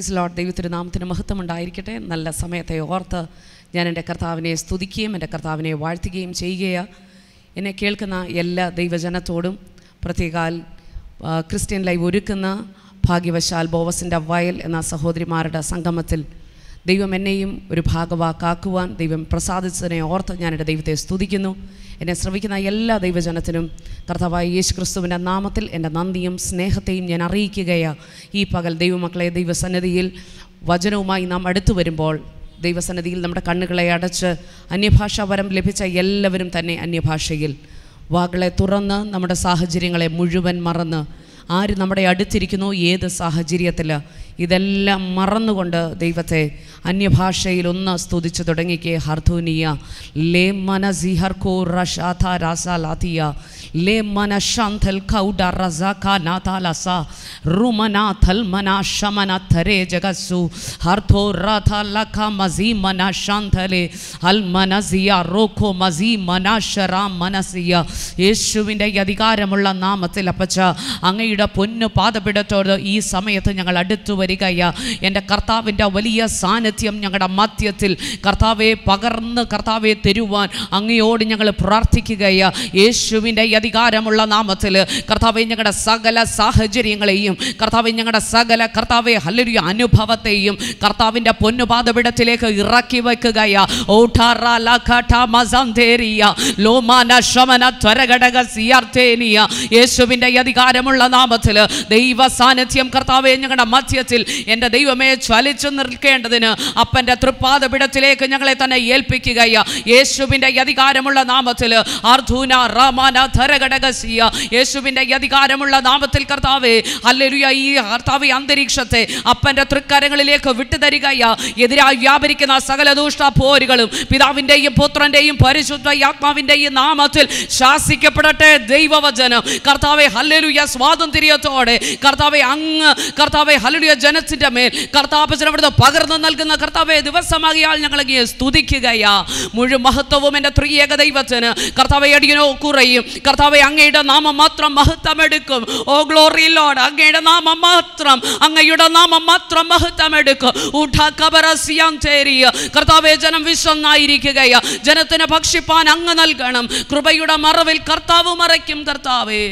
price load ദൈവത്തിൻ്റെ നാമത്തിന് മഹത്വം ഉണ്ടായിരിക്കട്ടെ നല്ല സമയത്തെ ഓർത്ത് ഞാൻ എൻ്റെ കർത്താവിനെ സ്തുതിക്കുകയും എൻ്റെ കർത്താവിനെ വാഴ്ത്തുകയും ചെയ്യുകയാണ് എന്നെ കേൾക്കുന്ന എല്ലാ ദൈവജനത്തോടും പ്രത്യേകാൽ ആ, ക്രിസ്ത്യൻ ലൈവ് ഒരുക്കുന്ന ഭാഗ്യവശാൽ ബോവസിൻ്റെ വയൽ എന്ന സഹോദരിമാരുടെ സംഗമത്തിൽ ദൈവം എന്നെയും ഒരു ഭാഗവാക്കാക്കുവാൻ ദൈവം പ്രസാദിച്ചതിനെ ഓർത്ത് ഞാൻ എൻ്റെ ദൈവത്തെ സ്തുതിക്കുന്നു എന്നെ ശ്രവിക്കുന്ന എല്ലാ ദൈവജനത്തിനും കർത്താവായ യേശു ക്രിസ്തുവിൻ്റെ നാമത്തിൽ എൻ്റെ നന്ദിയും സ്നേഹത്തെയും ഞാൻ അറിയിക്കുകയാണ് ഈ പകൽ ദൈവമക്കളെ ദൈവസന്നിധിയിൽ വചനവുമായി നാം അടുത്തു വരുമ്പോൾ ദൈവസന്നിധിയിൽ നമ്മുടെ കണ്ണുകളെ അടച്ച് അന്യഭാഷാ വരം ലഭിച്ച എല്ലാവരും തന്നെ അന്യഭാഷയിൽ വാകളെ തുറന്ന് നമ്മുടെ സാഹചര്യങ്ങളെ മുഴുവൻ മറന്ന് ആര് നമ്മുടെ അടുത്തിരിക്കുന്നു ഏത് സാഹചര്യത്തിൽ ഇതെല്ലാം മറന്നുകൊണ്ട് ദൈവത്തെ അന്യഭാഷയിൽ ഒന്ന് സ്തുതിച്ചു തുടങ്ങിക്കേ ഹർധൂനിയ ലേ മന സിഹർക്കോ റഷാഥ രാസ ലാത്തിയ ലേ മന ശാന്തൽ കൗഡ റസാഖ നാഥാലസ റുമന ഥൽമന ശമന ഥരേ ജഗസ്സു ഹർഥോ റഥ ലഖ മസി മന ശാന്തലെ അൽ മനസിയ റോഖോ മസി മനാശറ മനസിയ യേശുവിൻ്റെ ഈ അധികാരമുള്ള നാമത്തിൽ അപ്പച്ച അങ്ങയുടെ പൊന്നു പാതപിടത്തോട് ഈ സമയത്ത് ഞങ്ങൾ അടുത്തു വരികയാ എൻ്റെ കർത്താവിൻ്റെ വലിയ സാന്നിധ്യം ഞങ്ങളുടെ മധ്യത്തിൽ കർത്താവെ പകർന്ന് കർത്താവെ തരുവാൻ അങ്ങയോട് ഞങ്ങൾ പ്രാർത്ഥിക്കുകയാ യേശുവിൻ്റെ ഈ അധികാരമുള്ള നാമത്തിൽ കർത്താവെ ഞങ്ങളുടെ സകല സാഹചര്യങ്ങളെയും കർത്താവെ ഞങ്ങളുടെ സകല കർത്താവെ ഹല്ലൊരു അനുഭവത്തെയും കർത്താവിൻ്റെ പൊന്നു പാതപിടത്തിലേക്ക് ഇറക്കി വയ്ക്കുകയാ ഓഠാറ ലഖഠ മസന്തേരിയ ലോമാന ശമന ത്വരഘടക സിയാർത്തേനിയ യേശുവിൻ്റെ ഈ അധികാരമുള്ള നാമത്തിൽ ദൈവ സാന്നിധ്യം കർത്താവെ ഞങ്ങളുടെ മധ്യത്തിൽ എൻ്റെ ദൈവമേ ചലിച്ചു നിൽക്കേണ്ടതിന് അപ്പൻ്റെ തൃപ്പാദപിടത്തിലേക്ക് ഞങ്ങളെ തന്നെ ഏൽപ്പിക്കുകയ യേശുവിൻ്റെ ഈ അധികാരമുള്ള നാമത്തിൽ അർധൂന റമാന ധരഘടകസിയ യേശുവിൻ്റെ ഈ അധികാരമുള്ള നാമത്തിൽ കർത്താവെ അല്ലെലുയ ഈ കർത്താവ് ഈ അന്തരീക്ഷത്തെ അപ്പൻ്റെ തൃക്കരങ്ങളിലേക്ക് വിട്ടുതരികയ എതിരായി വ്യാപരിക്കുന്ന സകല ദൂഷ്ട പോരുകളും പിതാവിൻ്റെയും പുത്രൻ്റെയും പരിശുദ്ധ ആത്മാവിൻ്റെയും നാമത്തിൽ ശാസിക്കപ്പെടട്ടെ ദൈവവചനം കർത്താവെ ഹല്ലേലൂയ സ്വാതന്ത്ര്യത്തോടെ കർത്താവെ അങ്ങ് കർത്താവെ ഹല്ലേലൂയ ജനത്തിൻ്റെ മേൽ കർത്താപ്പച്ചൻ അവിടുന്ന് പകർന്നു നൽകുന്ന കർത്താവെ ദിവസമാകിയാൽ ഞങ്ങളെ സ്തുതിക്കുകയാ മുഴു മഹത്വവും എൻ്റെ ത്രിയേക ദൈവത്തിന് കർത്താവെ അടിയനോ കുറയും കർത്താവെ അങ്ങയുടെ നാമം മാത്രം മഹത്വമെടുക്കും ഓ ഗ്ലോറി ലോഡ് അങ്ങയുടെ നാമം മാത്രം അങ്ങയുടെ നാമം മാത്രം മഹത്വമെടുക്കും ഊഠ കബറസിയാൻ തേരിയ കർത്താവെ ജനം വിശ്വന്നായിരിക്കുകയാ ജനത്തിന് ഭക്ഷിപ്പാൻ അങ്ങ് നൽകണം കൃപയുടെ മറവിൽ കർത്താവ് മറയ്ക്കും കർത്താവേ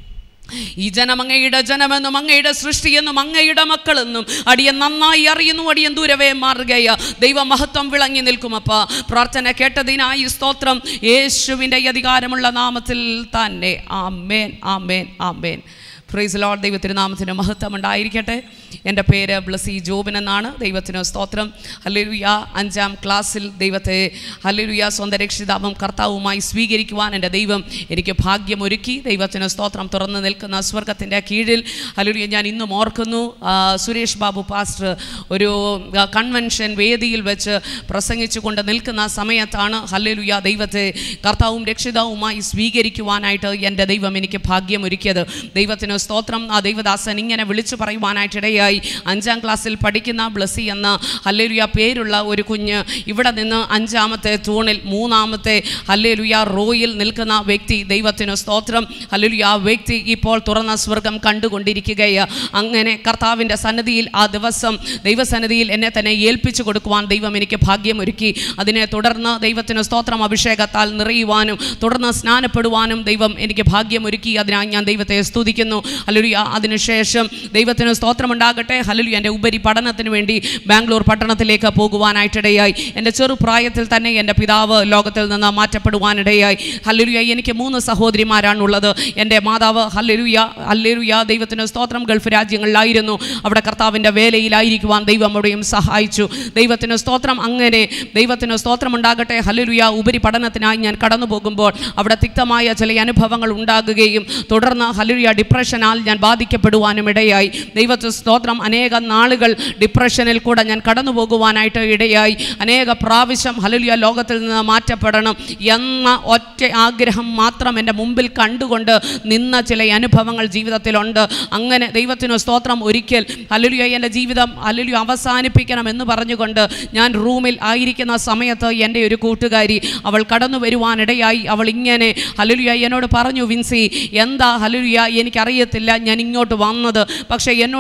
ഈ ജനം അങ്ങയുടെ ജനമെന്നും അങ്ങയുടെ സൃഷ്ടിയെന്നും അങ്ങയുടെ മക്കളെന്നും അടിയൻ നന്നായി അറിയുന്നു അടിയൻ ദൂരവേ മാറുകയ ദൈവമഹത്വം വിളങ്ങി നിൽക്കുമപ്പ പ്രാർത്ഥന കേട്ടതിനായി സ്തോത്രം യേശുവിൻ്റെ ഈ അധികാരമുള്ള നാമത്തിൽ തന്നെ ആമേൻ ആമേൻ ആമേൻ പ്രൈസ് ലോഡ് ദൈവത്തിന് നാമത്തിന് മഹത്വം ഉണ്ടായിരിക്കട്ടെ എൻ്റെ പേര് ബ്ലസി ജോബിൻ എന്നാണ് ദൈവത്തിന് സ്തോത്രം ഹല്ലേലൂയ അഞ്ചാം ക്ലാസ്സിൽ ദൈവത്തെ ഹല്ലേലൂയ സ്വന്തം രക്ഷിതാവും കർത്താവുമായി സ്വീകരിക്കുവാൻ എൻ്റെ ദൈവം എനിക്ക് ഭാഗ്യമൊരുക്കി ദൈവത്തിന് സ്തോത്രം തുറന്നു നിൽക്കുന്ന സ്വർഗത്തിൻ്റെ കീഴിൽ ഹല്ലേലൂയ ഞാൻ ഇന്നും ഓർക്കുന്നു ആ, സുരേഷ് ബാബു പാസ്റ്റർ ഒരു ആ, കൺവെൻഷൻ വേദിയിൽ വെച്ച് പ്രസംഗിച്ചു കൊണ്ട് നിൽക്കുന്ന സമയത്താണ് ഹല്ലേലൂയ ദൈവത്തെ കർത്താവും രക്ഷിതാവുമായി സ്വീകരിക്കുവാനായിട്ട് എൻ്റെ ദൈവം എനിക്ക് ഭാഗ്യമൊരുക്കിയത് ദൈവത്തിന് സ്തോത്രം ആ ദൈവദാസൻ ഇങ്ങനെ വിളിച്ചു പറയുവാനായിട്ടിടയായി അഞ്ചാം ക്ലാസ്സിൽ പഠിക്കുന്ന ബ്ലസി എന്ന ഹല്ലേലുയ പേരുള്ള ഒരു കുഞ്ഞ് ഇവിടെ നിന്ന് അഞ്ചാമത്തെ തൂണിൽ മൂന്നാമത്തെ ഹല്ലേലുയ റോയിൽ നിൽക്കുന്ന വ്യക്തി ദൈവത്തിന് സ്തോത്രം ഹല്ലേലുയ ആ വ്യക്തി ഇപ്പോൾ തുറന്ന സ്വർഗം കണ്ടുകൊണ്ടിരിക്കുകയാണ് അങ്ങനെ കർത്താവിൻ്റെ സന്നിധിയിൽ ആ ദിവസം ദൈവസന്നിധിയിൽ എന്നെ തന്നെ ഏൽപ്പിച്ചു കൊടുക്കുവാൻ ദൈവം എനിക്ക് ഭാഗ്യമൊരുക്കി അതിനെ തുടർന്ന് ദൈവത്തിന് സ്തോത്രം അഭിഷേകത്താൽ നിറയുവാനും തുടർന്ന് സ്നാനപ്പെടുവാനും ദൈവം എനിക്ക് ഭാഗ്യമൊരുക്കി അതിനായി ഞാൻ ദൈവത്തെ സ്തുതിക്കുന്നു ഹലുലിയ അതിനുശേഷം ദൈവത്തിന് സ്തോത്രമുണ്ടാകട്ടെ ഹലുലിയ എൻ്റെ ഉപരി പഠനത്തിന് വേണ്ടി ബാംഗ്ലൂർ പട്ടണത്തിലേക്ക് പോകുവാനായിട്ടിടയായി എൻ്റെ ചെറുപ്രായത്തിൽ തന്നെ എൻ്റെ പിതാവ് ലോകത്തിൽ നിന്ന് മാറ്റപ്പെടുവാനിടയായി ഹല്ലുയ എനിക്ക് മൂന്ന് സഹോദരിമാരാണുള്ളത് എൻ്റെ മാതാവ് ഹല്ലുയ ഹല്ലുയ ദൈവത്തിന് സ്തോത്രം ഗൾഫ് രാജ്യങ്ങളിലായിരുന്നു അവിടെ കർത്താവിൻ്റെ വേലയിലായിരിക്കുവാൻ ദൈവം അവിടെയും സഹായിച്ചു ദൈവത്തിന് സ്തോത്രം അങ്ങനെ ദൈവത്തിന് സ്തോത്രം ഉണ്ടാകട്ടെ ഹല്ലുയ ഉപരി പഠനത്തിനായി ഞാൻ കടന്നു പോകുമ്പോൾ അവിടെ തിക്തമായ ചില അനുഭവങ്ങൾ ഉണ്ടാകുകയും തുടർന്ന് ഹല്ലുയ ഡിപ്രഷനാൽ ഞാൻ ബാധിക്കപ്പെടുവാനും ഇടയായി ദൈവത്തിന് സ്തോത്രം അനേക നാളുകൾ ഡിപ്രഷനിൽ കൂടെ ഞാൻ കടന്നു പോകുവാനായിട്ട് ഇടയായി അനേക പ്രാവശ്യം ഹല്ലുയ ലോകത്തിൽ നിന്ന് മാറ്റപ്പെടണം എന്ന ഒറ്റ ആഗ്രഹം മാത്രം എൻ്റെ മുമ്പിൽ കണ്ടുകൊണ്ട് നിന്ന ചില അനുഭവങ്ങൾ ജീവിതത്തിലുണ്ട് അങ്ങനെ ദൈവത്തിന് സ്തോത്രം ഒരിക്കൽ ഹല്ലുയ എൻ്റെ ജീവിതം ഹല്ലുയ അവസാനിപ്പിക്കണം എന്ന് പറഞ്ഞുകൊണ്ട് ഞാൻ റൂമിൽ ആയിരിക്കുന്ന സമയത്ത് എൻ്റെ ഒരു കൂട്ടുകാരി അവൾ കടന്നു വരുവാനിടയായി അവൾ ഇങ്ങനെ ഹല്ലുയ എന്നോട് പറഞ്ഞു വിൻസി എന്താ ഹല്ലുയ എനിക്കറിയത്തില്ല ഞാൻ ഇങ്ങോട്ട് വന്നത് പക്ഷേ എന്നോട് ദൈവം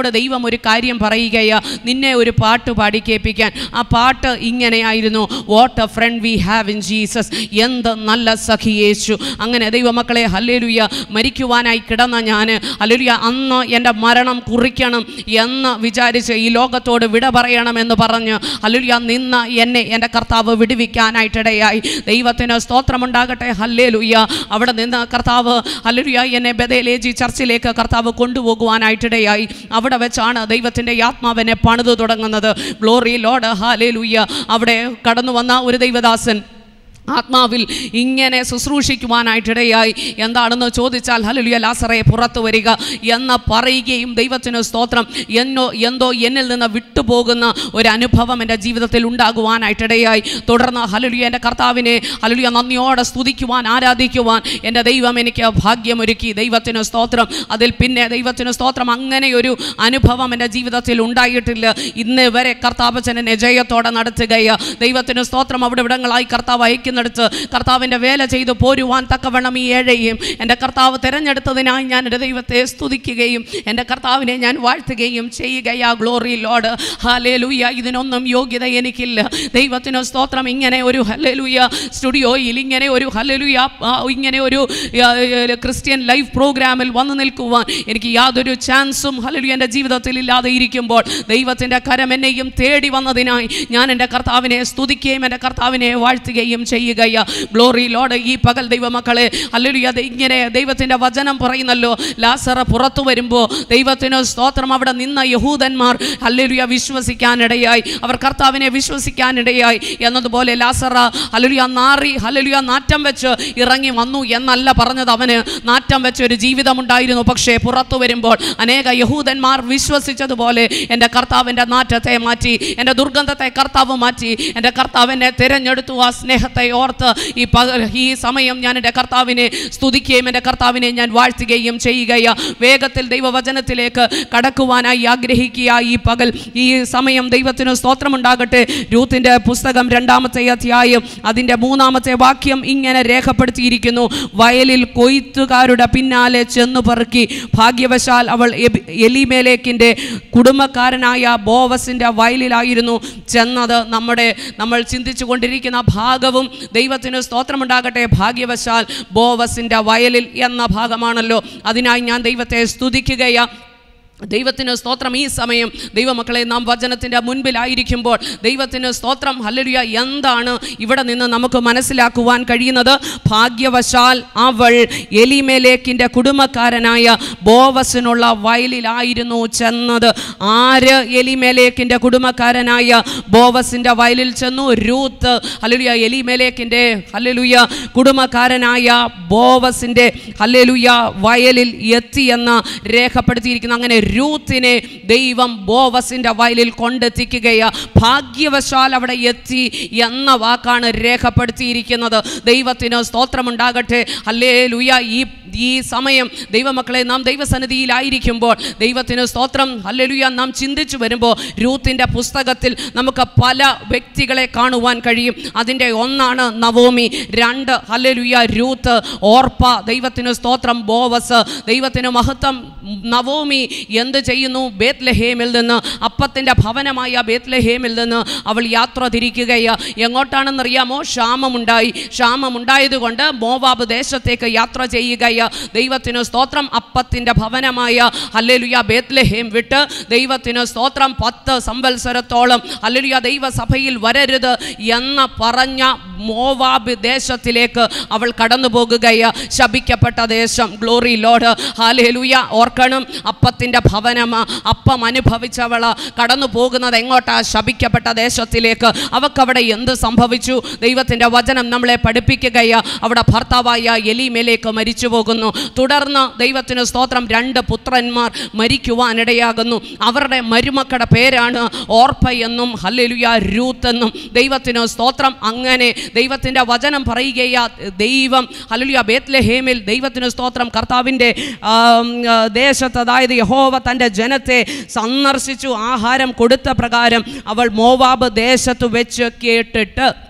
ഒരു കാര്യം പറയുകയാ നിന്നെ ഒരു പാട്ട് പാടി കേൾപ്പിക്കാൻ ആ പാട്ട് ഇങ്ങനെയായിരുന്നു what a friend we have in Jesus എന്ത് നല്ല സഖി യേശു അങ്ങനെ ദൈവമക്കളെ ഹല്ലേലുയ മരിക്കുവാനായി കിടന്ന ഞാൻ ഹല്ലേലുയ അന്ന് എൻ്റെ മരണം കുറിക്കണം എന്ന് വിചാരിച്ച് ഈ ലോകത്തോട് വിട പറയണമെന്ന് പറഞ്ഞ് ഹല്ലേലുയ നിന്ന് എന്നെ എൻ്റെ കർത്താവ് വിടുവിക്കാനായിട്ടിടയായി ദൈവത്തിന് സ്തോത്രമുണ്ടാകട്ടെ ഹല്ലേലുയ അവിടെ നിന്ന് കർത്താവ് ഹല്ലേലുയ എന്നെ ബദേലേജി ചർച്ചിലേക്ക് കർത്താവ് കൊണ്ടുപോകുവാനായിട്ടിടയായി അവിടെ വെച്ചാണ് ദൈവത്തിൻ്റെ ആത്മാവിനെ പണിതു തുടങ്ങുന്നത് ഗ്ലോറി ലോഡ് ഹാലേലുയ്യ അവിടെ കടന്നു വന്ന ഒരു ദൈവദാസൻ ആത്മാവിൽ ഇങ്ങനെ ശുശ്രൂഷിക്കുവാനായിട്ടിടയായി എന്താണെന്ന് ചോദിച്ചാൽ ഹലുലിയ ലാസറെ പുറത്തു വരിക എന്ന് പറയുകയും ദൈവത്തിന് സ്തോത്രം എന്നോ എന്തോ എന്നിൽ നിന്ന് വിട്ടുപോകുന്ന ഒരു അനുഭവം എൻ്റെ ജീവിതത്തിൽ ഉണ്ടാകുവാനായിട്ടിടയായി തുടർന്ന് ഹലുലിയ എൻ്റെ കർത്താവിനെ ഹലുലിയ നന്ദിയോടെ സ്തുതിക്കുവാൻ ആരാധിക്കുവാൻ എൻ്റെ ദൈവം എനിക്ക് ഭാഗ്യമൊരുക്കി ദൈവത്തിന് സ്തോത്രം അതിൽ പിന്നെ ദൈവത്തിന് സ്തോത്രം അങ്ങനെ ഒരു അനുഭവം എൻ്റെ ജീവിതത്തിൽ ഉണ്ടായിട്ടില്ല ഇന്ന് വരെ കർത്താവച്ചൻ എന്നെ ജയത്തോടെ നടത്തുകയാ ദൈവത്തിന് സ്തോത്രം അവിടെ ഇവിടങ്ങളായി കർത്താവ് അയക്കുന്നിടത്ത് കർത്താവിൻ്റെ വേല ചെയ്ത് പോരുവാൻ തക്കവണ്ണം ഈ ഏഴയും എൻ്റെ കർത്താവ് തിരഞ്ഞെടുത്തതിനായി ഞാൻ എൻ്റെ ദൈവത്തെ സ്തുതിക്കുകയും എൻ്റെ കർത്താവിനെ ഞാൻ വാഴ്ത്തുകയും ചെയ്യുകയാ ഗ്ലോറി ലോഡ് ഹാലേലൂയ ഇതിനൊന്നും യോഗ്യത എനിക്കില്ല ദൈവത്തിന് സ്തോത്രം ഇങ്ങനെ ഒരു ഹല്ലേലൂയ സ്റ്റുഡിയോയിൽ ഇങ്ങനെ ഒരു ഹല്ലേലൂയ ആ, ഇങ്ങനെ ഒരു ആ, ആ, ക്രിസ്ത്യൻ ലൈഫ് പ്രോഗ്രാമിൽ വന്നു നിൽക്കുവാൻ എനിക്ക് യാതൊരു ചാൻസും ഹല്ലേലൂയ എൻ്റെ ജീവിതത്തിൽ ഇല്ലാതെ ഇരിക്കുമ്പോൾ ദൈവത്തിൻ്റെ കരം എന്നെയും തേടി വന്നതിനായി ഞാൻ എൻ്റെ കർത്താവിനെ സ്തുതിക്കുകയും എൻ്റെ കർത്താവിനെ വാഴ്ത്തുകയും ചെയ്യുകയാ ഗ്ലോറി ലോഡ് ഈ പകൽ ദൈവമക്കളെ ഹല്ലേലൂയ ദൈ- ഇങ്ങനെ ദൈവത്തിൻ്റെ വചനം പറയുന്നല്ലോ ലാസറ പുറത്തു വരുമ്പോൾ ദൈവത്തിന് സ്തോത്രം അവിടെ നിന്ന യഹൂദന്മാർ ഹല്ലേലൂയ വിശ്വസിക്കാനിടയായി അവർ കർത്താവിനെ വിശ്വസിക്കാനിടയായി എന്നതുപോലെ ലാസറ ഹല്ലേലൂയ നാറി ഹല്ലേലൂയ നാറ്റം വെച്ച് ഇറങ്ങി വന്നു എന്നല്ല പറഞ്ഞത് അവന് നാറ്റം വെച്ച് ഒരു ജീവിതമുണ്ടായിരുന്നു പക്ഷേ പുറത്തു വരുമ്പോൾ അനേക യഹൂദന്മാർ വിശ്വസിച്ചതുപോലെ എൻ്റെ കർത്താവിൻ്റെ നാറ്റത്തെ മാറ്റി എൻ്റെ ദുർഗന്ധത്തെ കർത്താവ് മാറ്റി എൻ്റെ കർത്താവിനെ തിരഞ്ഞെടുത്തു ആ സ്നേഹത്തെ ഓർത്ത് ഈ പക ഈ സമയം ഞാൻ എൻ്റെ കർത്താവിനെ സ്തുതിക്കുകയും എൻ്റെ കർത്താവിനെ ഞാൻ വാഴ്ത്തുകയും ചെയ്യുകയാ വേഗത്തിൽ ദൈവവചനത്തിലേക്ക് കടക്കുവാനായി ആഗ്രഹിക്കുക ഈ പകൽ ഈ സമയം ദൈവത്തിന് സ്തോത്രമുണ്ടാകട്ടെ രൂത്തിൻ്റെ പുസ്തകം രണ്ടാമത്തെ അധ്യായം അതിൻ്റെ മൂന്നാമത്തെ വാക്യം ഇങ്ങനെ രേഖപ്പെടുത്തിയിരിക്കുന്നു വയലിൽ കൊയ്ത്തുകാരുടെ പിന്നാലെ ചെന്നു പെറുക്കി ഭാഗ്യവശാൽ അവൾ എബി- എലിമേലേക്കിൻ്റെ കുടുംബക്കാരനായ ബോവസിൻ്റെ വയലിലായിരുന്നു ചെന്നത് നമ്മുടെ നമ്മൾ ചിന്തിച്ചു കൊണ്ടിരിക്കുന്ന ഭാഗവും ദൈവത്തിന് സ്തോത്രമുണ്ടാകട്ടെ ഭാഗ്യവശാൽ ബോവസിൻ്റെ വയലിൽ എന്ന ഭാഗമാണല്ലോ അതിനായി ഞാൻ ദൈവത്തെ സ്തുതിക്കുകയാ ദൈവത്തിന് സ്തോത്രം ഈ സമയം ദൈവമക്കളെ നാം വചനത്തിൻ്റെ മുൻപിലായിരിക്കുമ്പോൾ ദൈവത്തിന് സ്തോത്രം ഹല്ലേലൂയ എന്താണ് ഇവിടെ നിന്ന് നമുക്ക് മനസ്സിലാക്കുവാൻ കഴിയുന്നത് ഭാഗ്യവശാൽ അവൾ എലിമേലേക്കിൻ്റെ കുടുംബക്കാരനായ ബോവസിനുള്ള വയലിലായിരുന്നു ചെന്നത് ആര് എലിമേലേക്കിൻ്റെ കുടുംബക്കാരനായ ബോവസിൻ്റെ വയലിൽ ചെന്നു രൂത്ത് ഹല്ലേലൂയ എലിമേലേക്കിൻ്റെ ഹല്ലേലൂയ കുടുംബക്കാരനായ ബോവസിൻ്റെ ഹല്ലേലൂയ വയലിൽ എത്തിയെന്ന് രേഖപ്പെടുത്തിയിരിക്കുന്നു അങ്ങനെ രൂത്തിനെ ദൈവം ബോവസിൻ്റെ വയലിൽ കൊണ്ടെത്തിക്കുകയാ ഭാഗ്യവശാൽ അവിടെ എത്തി എന്ന വാക്കാണ് രേഖപ്പെടുത്തിയിരിക്കുന്നത് ദൈവത്തിന് സ്തോത്രമുണ്ടാകട്ടെ അല്ലേ ലുയ ഈ ഈ സമയം ദൈവമക്കളെ നാം ദൈവസന്നിധിയിലായിരിക്കുമ്പോൾ ദൈവത്തിന് സ്തോത്രം ഹല്ലേലൂയ നാം ചിന്തിച്ചു വരുമ്പോൾ രൂത്തിൻ്റെ പുസ്തകത്തിൽ നമുക്ക് പല വ്യക്തികളെ കാണുവാൻ കഴിയും അതിൻ്റെ ഒന്നാണ് നവോമി രണ്ട് ഹല്ലേലൂയ രൂത്ത് ഓർപ്പ ദൈവത്തിന് സ്തോത്രം ബോവസ് ദൈവത്തിന് മഹത്വം നവോമി എന്ത് ചെയ്യുന്നു ബേത്ലഹേമിൽ നിന്ന് അപ്പത്തിൻ്റെ ഭവനമായ ബേത്ലഹേമിൽ നിന്ന് അവൾ യാത്ര തിരിക്കുകയാ എങ്ങോട്ടാണെന്നറിയാമോ ക്ഷാമമുണ്ടായി ക്ഷാമമുണ്ടായതുകൊണ്ട് മോവാബ് ദേശത്തേക്ക് യാത്ര ചെയ്യുകയാ ദൈവത്തിന് സ്തോത്രം അപ്പത്തിൻ്റെ ഭവനമായ ഹല്ലേലുയ ബേത്ലഹേം വിട്ട് ദൈവത്തിന് സ്തോത്രം പത്ത് സംവത്സരത്തോളം ഹല്ലേലുയ ദൈവസഭയിൽ വരരുത് എന്ന് പറഞ്ഞ മോവാബ് ദേശത്തിലേക്ക് അവൾ കടന്നു പോകുകയാ ശപിക്കപ്പെട്ട ദേശം ഗ്ലോറി ലോഡ് ഹാലേലുയ ഓർക്കണം അപ്പത്തിൻ്റെ ഭവനമ അപ്പം അനുഭവിച്ചവള് കടന്നു പോകുന്നത് എങ്ങോട്ടാ ശപിക്കപ്പെട്ട ദേശത്തിലേക്ക് അവക്കവിടെ എന്ത് സംഭവിച്ചു ദൈവത്തിൻ്റെ വചനം നമ്മളെ പഠിപ്പിക്കുകയാ അവിടെ ഭർത്താവായ എലിമേലേക്ക് മരിച്ചു പോകുന്നു തുടർന്ന് ദൈവത്തിന് സ്തോത്രം രണ്ട് പുത്രന്മാർ മരിക്കുവാനിടയാകുന്നു അവരുടെ മരുമക്കളുടെ പേരാണ് ഓർപ്പ എന്നും ഹല്ലേലുയ രൂത്ത് എന്നും ദൈവത്തിന് സ്തോത്രം അങ്ങനെ ദൈവത്തിൻ്റെ വചനം പറയുകയാ ദൈവം ഹല്ലേലൂയ ബേത്ലഹേമിൽ ദൈവത്തിന് സ്തോത്രം കർത്താവിൻ്റെ ആം, ആ, ദേശത്ത് അതായത് യഹോവ തൻ്റെ ജനത്തെ സന്ദർശിച്ചു ആഹാരം കൊടുത്ത പ്രകാരം അവൾ മോവാബ് ദേശത്ത് വെച്ച് കേട്ടിട്ട്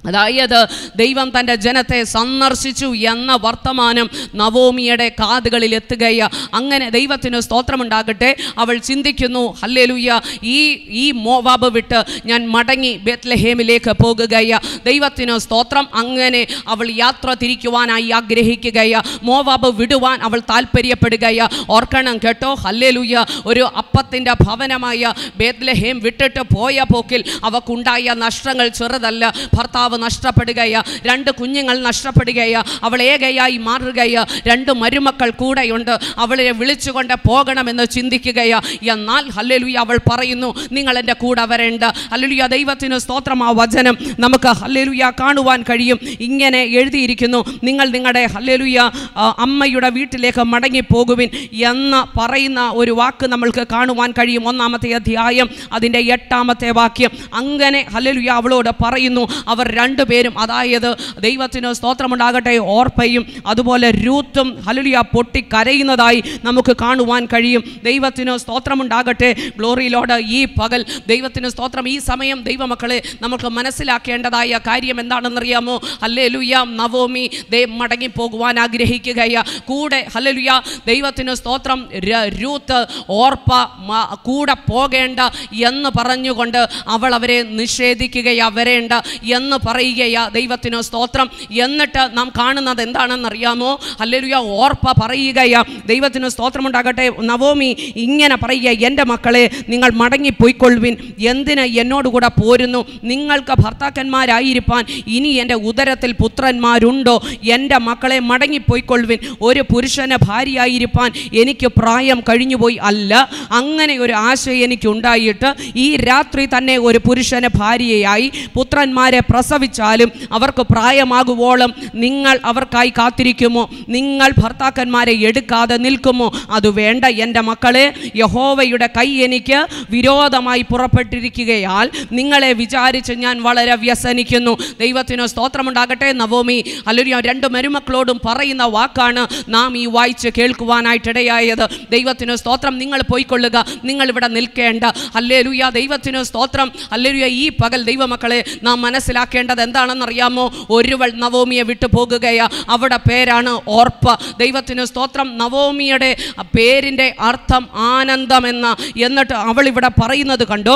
അതായത് ദൈവം തൻ്റെ ജനത്തെ സന്ദർശിച്ചു എന്ന വർത്തമാനം നവോമിയുടെ കാതുകളിൽ എത്തുകയ അങ്ങനെ ദൈവത്തിന് സ്തോത്രമുണ്ടാകട്ടെ അവൾ ചിന്തിക്കുന്നു ഹല്ലേലൂയ ഈ ഈ മോവാബ് വിട്ട് ഞാൻ മടങ്ങി ബെത്ലഹേമിലേക്ക് പോകുകയ ദൈവത്തിന് സ്തോത്രം അങ്ങനെ അവൾ യാത്ര തിരിക്കുവാനായി ആഗ്രഹിക്കുകയ മോവാബ് വിടുവാൻ അവൾ താല്പര്യപ്പെടുകയ ഓർക്കണം കേട്ടോ ഹല്ലേലൂയ ഒരു അപ്പത്തിൻ്റെ ഭവനമായ ബേത്ലഹേം വിട്ടിട്ട് പോയ പോക്കിൽ അവക്കുണ്ടായ നഷ്ടങ്ങൾ ചെറുതല്ല ഭർത്താവ് നഷ്ടപ്പെടുകയ രണ്ട് കുഞ്ഞുങ്ങൾ നഷ്ടപ്പെടുകയ അവൾ ഏകയായി മാറുകയ രണ്ട് മരുമക്കൾ കൂടെയുണ്ട് അവളെ വിളിച്ചുകൊണ്ട് പോകണമെന്ന് ചിന്തിക്കുകയ എന്നാൽ ഹല്ലേലൂയ അവൾ പറയുന്നു നിങ്ങൾ എൻ്റെ കൂടെ വരേണ്ട ഹല്ലേലൂയ ദൈവത്തിന് സ്തോത്രം ആ വചനം നമുക്ക് ഹല്ലേലൂയ കാണുവാൻ കഴിയും ഇങ്ങനെ എഴുതിയിരിക്കുന്നു നിങ്ങൾ നിങ്ങളുടെ ഹല്ലേലൂയ ആ, അമ്മയുടെ വീട്ടിലേക്ക് മടങ്ങിപ്പോകുവിൻ എന്ന് പറയുന്ന ഒരു വാക്ക് നമ്മൾക്ക് കാണുവാൻ കഴിയും ഒന്നാമത്തെ അധ്യായം അതിൻ്റെ എട്ടാമത്തെ വാക്യം അങ്ങനെ ഹല്ലേലൂയ അവളോട് പറയുന്നു അവർ രണ്ടുപേരും അതായത് ദൈവത്തിന് സ്തോത്രമുണ്ടാകട്ടെ ഓർപ്പയും അതുപോലെ രൂത്തും ഹല്ലേലൂയ പൊട്ടി കരയുന്നതായി നമുക്ക് കാണുവാൻ കഴിയും ദൈവത്തിന് സ്തോത്രമുണ്ടാകട്ടെ ഗ്ലോറിയിലോട് ഈ പകൽ ദൈവത്തിന് സ്തോത്രം ഈ സമയം ദൈവമക്കളെ നമുക്ക് മനസ്സിലാക്കേണ്ടതായ കാര്യം എന്താണെന്നറിയാമോ ഹല്ലേലൂയ നവോമി ദേ മടങ്ങി പോകുവാൻ ആഗ്രഹിക്കുകയ കൂടെ ഹല്ലേലൂയ ദൈവത്തിന് സ്തോത്രം ര- രൂത്ത് ഓർപ്പ മ- കൂടെ പോകേണ്ട എന്ന് പറഞ്ഞുകൊണ്ട് അവൾ അവരെ നിഷേധിക്കുകയാ വരേണ്ട എന്ന് പറയുകയാ ദൈവത്തിന് സ്തോത്രം എന്നിട്ട് നാം കാണുന്നത് എന്താണെന്നറിയാമോ ഹല്ലേലൂയ ഓർപ്പ പറയുകയാ ദൈവത്തിന് സ്തോത്രമുണ്ടാകട്ടെ നവോമി ഇങ്ങനെ പറയുക എൻ്റെ മക്കളെ നിങ്ങൾ മടങ്ങിപ്പോയിക്കൊള്ളുവിൻ എന്തിന് എന്നോടുകൂടെ പോരുന്നു നിങ്ങൾക്ക് ഭർത്താക്കന്മാരായിരിക്കാൻ ഇനി എൻ്റെ ഉദരത്തിൽ പുത്രന്മാരുണ്ടോ എൻ്റെ മക്കളെ മടങ്ങിപ്പോയിക്കൊള്ളുവിൻ ഒരു പുരുഷന് ഭാര്യയായിരിക്കാൻ എനിക്ക് പ്രായം കഴിഞ്ഞുപോയി അല്ല അങ്ങനെ ഒരു ആശയം എനിക്കുണ്ടായിട്ട് ഈ രാത്രി തന്നെ ഒരു പുരുഷന് ഭാര്യയായി പുത്രന്മാരെ പ്രസവിച്ചാലും അവർക്ക് പ്രായമാകുവോളം നിങ്ങൾ അവർക്കായി കാത്തിരിക്കുമോ നിങ്ങൾ ഭർത്താക്കന്മാരെ എടുക്കാതെ നിൽക്കുമോ അത് വേണ്ട എൻ്റെ മക്കളെ യഹോവയുടെ കൈ എനിക്ക് വിരോധമായി പുറപ്പെട്ടിരിക്കുകയാൽ നിങ്ങളെ വിചാരിച്ച് ഞാൻ വളരെ വ്യസനിക്കുന്നു ദൈവത്തിന് സ്തോത്രമുണ്ടാകട്ടെ നവോമി അല്ലെങ്കിൽ രണ്ട് മരുമക്കളോടും പറയുന്ന വാക്കാണ് നാം ഈ വായിച്ച് കേൾക്കുവാനായിട്ടിടയായത് ദൈവത്തിന് സ്തോത്രം നിങ്ങൾ പോയിക്കൊള്ളുക നിങ്ങൾ ഇവിടെ നിൽക്കേണ്ട അല്ലേലുയ ദൈവത്തിന് സ്തോത്രം അല്ലേലുയ ഈ പകൽ ദൈവമക്കളെ നാം മനസ്സിലാക്കേണ്ടത് എന്താണെന്നറിയാമോ ഒരുവൾ നവോമിയെ വിട്ടു പോകുകയാ അവിടെ പേരാണ് ഓർപ്പ ദൈവത്തിന് സ്തോത്രം നവോമിയുടെ പേരിൻ്റെ അർത്ഥം ആനന്ദമെന്ന എന്നിട്ട് അവൾ ഇവിടെ പറയുന്നത് കണ്ടോ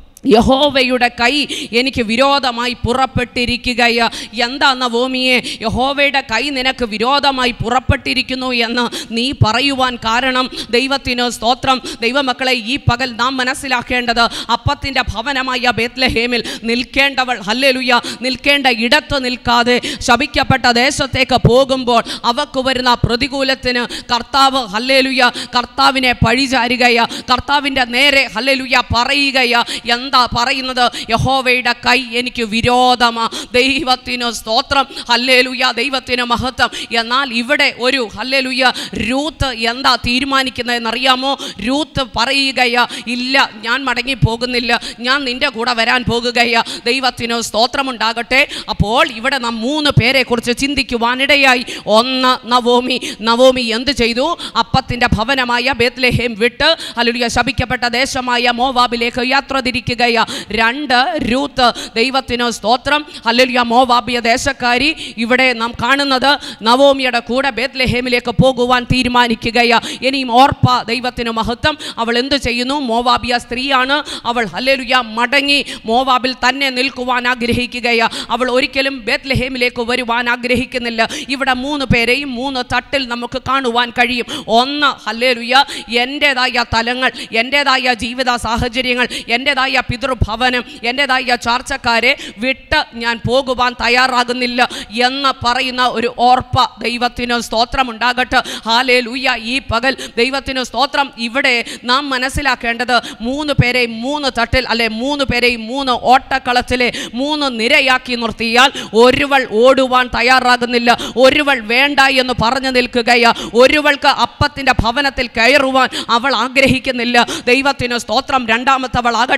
യഹോവയുടെ കൈ എനിക്ക് വിരോധമായി പുറപ്പെട്ടിരിക്കുകയ എന്താ നവോമിയെ യഹോവയുടെ കൈ നിനക്ക് വിരോധമായി പുറപ്പെട്ടിരിക്കുന്നു എന്ന് നീ പറയുവാൻ കാരണം ദൈവത്തിന് സ്തോത്രം ദൈവമക്കളെ ഈ പകൽ നാം മനസ്സിലാക്കേണ്ടത് അപ്പത്തിൻ്റെ ഭവനമായ ബേത്ലഹേമിൽ നിൽക്കേണ്ടവൾ ഹല്ലേലുയ നിൽക്കേണ്ട ഇടത്ത് നിൽക്കാതെ ശപിക്കപ്പെട്ട ദേശത്തേക്ക് പോകുമ്പോൾ അവക്ക് വരുന്ന പ്രതികൂലത്തിന് കർത്താവ് ഹല്ലേലുയ കർത്താവിനെ പഴിചാരുകയ കർത്താവിൻ്റെ നേരെ ഹല്ലേലുയ പറയുകയ എന്താ പറയുന്നത് യഹോവയുടെ കൈ എനിക്ക് വിരോധമാ ദൈവത്തിന് സ്തോത്രം ഹല്ലേലുയ ദൈവത്തിന് മഹത്വം എന്നാൽ ഇവിടെ ഒരു ഹല്ലേലുയ രൂത്ത് എന്താ തീരുമാനിക്കുന്നതെന്നറിയാമോ രൂത്ത് പറയുകയ ഇല്ല ഞാൻ മടങ്ങി പോകുന്നില്ല ഞാൻ നിന്റെ കൂടെ വരാൻ പോകുകയ ദൈവത്തിന് സ്തോത്രമുണ്ടാകട്ടെ അപ്പോൾ ഇവിടെ നാം മൂന്ന് പേരെ കുറിച്ച് ചിന്തിക്കുവാനിടയായി ഒന്ന് നവോമി നവോമി എന്ത് ചെയ്തു അപ്പത്തിൻ്റെ ഭവനമായ ബേത്ലഹേം വിട്ട് ഹല്ലേലൂയ ശപിക്കപ്പെട്ട ദേശമായ മോവാബിലേക്ക് യാത്ര തിരിക്കുകയ രണ്ട് രൂത്ത് ദൈവത്തിന് സ്തോത്രം ഹല്ലേലൂയ മോവാബിയ ദേശക്കാരി ഇവിടെ നാം കാണുന്നത് നവോമിയുടെ കൂടെ ബേത്ലഹേമിലേക്ക് പോകുവാൻ തീരുമാനിക്കുകയ ഇനിയും ഓർപ്പ ദൈവത്തിന് മഹത്വം അവൾ എന്ത് ചെയ്യുന്നു മോവാബിയ സ്ത്രീയാണ് അവൾ ഹല്ലേലൂയ മടങ്ങി മോവാബിൽ തന്നെ നിൽക്കുവാൻ ആഗ്രഹിക്കുകയ അവൾ ഒരിക്കലും ബേത്ലഹേമിലേക്ക് വരുവാൻ ആഗ്രഹിക്കുന്നില്ല ഇവിടെ മൂന്ന് പേരെയും മൂന്ന് തട്ടിൽ നമുക്ക് കാണുവാൻ കഴിയും ഒന്ന് ഹല്ലേലൂയ എൻ്റെതായ തലങ്ങൾ എൻ്റെതായ ജീവിത സാഹചര്യങ്ങൾ എൻ്റെതായ പിതൃഭവനം എൻ്റെതായ ചാർച്ചക്കാരെ വിട്ട് ഞാൻ പോകുവാൻ തയ്യാറാകുന്നില്ല എന്ന് പറയുന്ന ഒരു ഓർപ്പ ദൈവത്തിന് സ്തോത്രമുണ്ടാകട്ടെ ഹാലേ ലൂയ ഈ പകൽ ദൈവത്തിന് സ്തോത്രം ഇവിടെ നാം മനസ്സിലാക്കേണ്ടത് മൂന്ന് പേരെയും മൂന്ന് തട്ടിൽ അല്ലെ മൂന്ന് പേരെയും മൂന്ന് ഓട്ടക്കളത്തിലെ മൂന്ന് നിരയാക്കി നിർത്തിയാൽ ഒരുവൾ ഓടുവാൻ തയ്യാറാകുന്നില്ല ഒരുവൾ വേണ്ട എന്ന് പറഞ്ഞു നിൽക്കുകയാ ഒരുവൾക്ക് അപ്പത്തിൻ്റെ ഭവനത്തിൽ കയറുവാൻ അവൾ ആഗ്രഹിക്കുന്നില്ല ദൈവത്തിന് സ്തോത്രം രണ്ടാമത്തവൾ ആകട്ടെ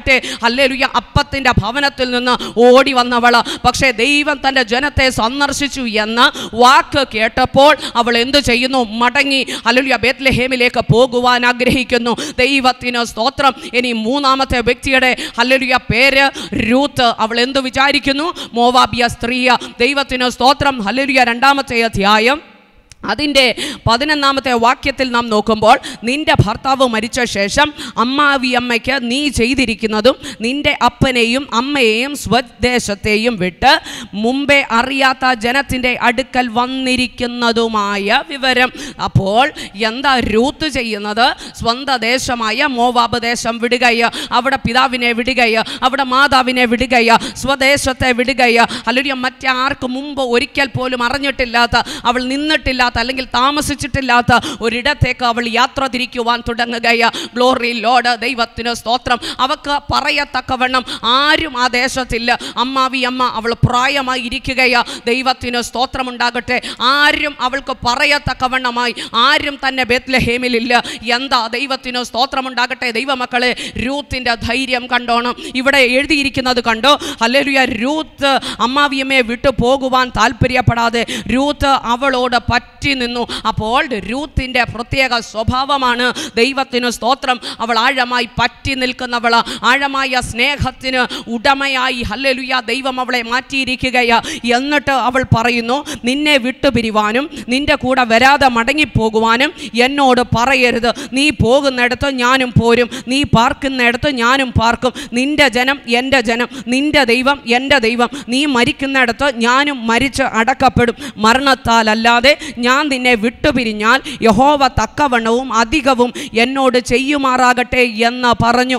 ഹല്ലേലൂയ അപ്പത്തിൻ്റെ ഭവനത്തിൽ നിന്ന് ഓടി വന്നവള് പക്ഷേ ദൈവം തൻ്റെ ജനത്തെ സന്ദർശിച്ചു എന്ന് വാക്ക് കേട്ടപ്പോൾ അവൾ എന്തു ചെയ്യുന്നു മടങ്ങി ഹല്ലേലൂയ ബേത്ലഹേമിലേക്ക് പോകുവാൻ ആഗ്രഹിക്കുന്നു ദൈവത്തിന് സ്തോത്രം ഇനി മൂന്നാമത്തെ വ്യക്തിയുടെ ഹല്ലേലൂയ പേര് രൂത്ത് അവൾ എന്തു വിചാരിക്കുന്നു മോവാബിയ സ്ത്രീയ ദൈവത്തിന് സ്തോത്രം ഹല്ലേലൂയ രണ്ടാമത്തെ അധ്യായം അതിൻ്റെ പതിനൊന്നാമത്തെ വാക്യത്തിൽ നാം നോക്കുമ്പോൾ നിന്റെ ഭർത്താവ് മരിച്ച ശേഷം അമ്മാവിയമ്മയ്ക്ക് നീ ചെയ്തിരിക്കുന്നതും നിന്റെ അപ്പനെയും അമ്മയെയും സ്വദേശത്തെയും വിട്ട് മുമ്പേ അറിയാത്ത ജനത്തിൻ്റെ അടുക്കൽ വന്നിരിക്കുന്നതുമായ വിവരം അപ്പോൾ എന്താ രൂത്ത് ചെയ്യുന്നത് സ്വന്തം ദേശമായ മോവാബ് ദേശം വിടുകയ അവിടെ പിതാവിനെ വിടുകയ അവിടെ മാതാവിനെ വിടുകയ സ്വദേശത്തെ വിടുകയ അല്ലെങ്കിൽ മറ്റാർക്ക് മുമ്പ് ഒരിക്കൽ പോലും അറിഞ്ഞിട്ടില്ലാത്ത അവൾ നിന്നിട്ടില്ലാത്ത അല്ലെങ്കിൽ താമസിച്ചിട്ടില്ലാത്ത ഒരിടത്തേക്ക് അവൾ യാത്ര തിരിക്കുവാൻ തുടങ്ങുകയ ഗ്ലോറി ലോഡ് ദൈവത്തിന് സ്തോത്രം അവക്ക് പറയത്തക്കവണ്ണം ആരും ആ ദേശത്തില്ല അമ്മാവി അമ്മ അവൾ പ്രായമായി ഇരിക്കുകയ ദൈവത്തിന് സ്തോത്രമുണ്ടാകട്ടെ ആരും അവൾക്ക് പറയത്തക്കവണ്ണമായി ആരും തന്നെ ബേത്ലഹേമിലില്ല എന്താ ദൈവത്തിന് സ്തോത്രമുണ്ടാകട്ടെ ദൈവമക്കളെ രൂത്തിൻ്റെ ധൈര്യം കണ്ടോണം ഇവിടെ എഴുതിയിരിക്കുന്നത് കണ്ടോ ഹല്ലേലൂയ രൂത്ത് അമ്മാവിയമ്മയെ വിട്ടു പോകുവാൻ താല്പര്യപ്പെടാതെ രൂത്ത് അവളോട് പറ്റി നിന്നു അപ്പോൾ രൂത്തിൻ്റെ പ്രത്യേക സ്വഭാവമാണ് ദൈവത്തിന് സ്തോത്രം അവൾ ആഴമായി പറ്റി നിൽക്കുന്നവൾ ആഴമായ സ്നേഹത്തിന് ഉടമയായി ഹല്ലേലൂയ ദൈവം അവളെ മാറ്റിയിരിക്കുകയാ എന്നിട്ട് അവൾ പറയുന്നു നിന്നെ വിട്ടുപിരിവാനും നിന്റെ കൂടെ വരാതെ മടങ്ങിപ്പോകുവാനും എന്നോട് പറയരുത് നീ പോകുന്നിടത്ത് ഞാനും പോരും നീ പാർക്കുന്നിടത്ത് ഞാനും പാർക്കും നിന്റെ ജനം എൻ്റെ ജനം നിന്റെ ദൈവം എൻ്റെ ദൈവം നീ മരിക്കുന്നിടത്ത് ഞാനും മരിച്ച് അടക്കപ്പെടും മരണത്താലല്ലാതെ ഞാൻ നിന്നെ വിട്ടുപിരിഞ്ഞാൽ യഹോവ തക്കവണ്ണവും അധികവും എന്നോട് ചെയ്യുമാറാകട്ടെ എന്ന് പറഞ്ഞു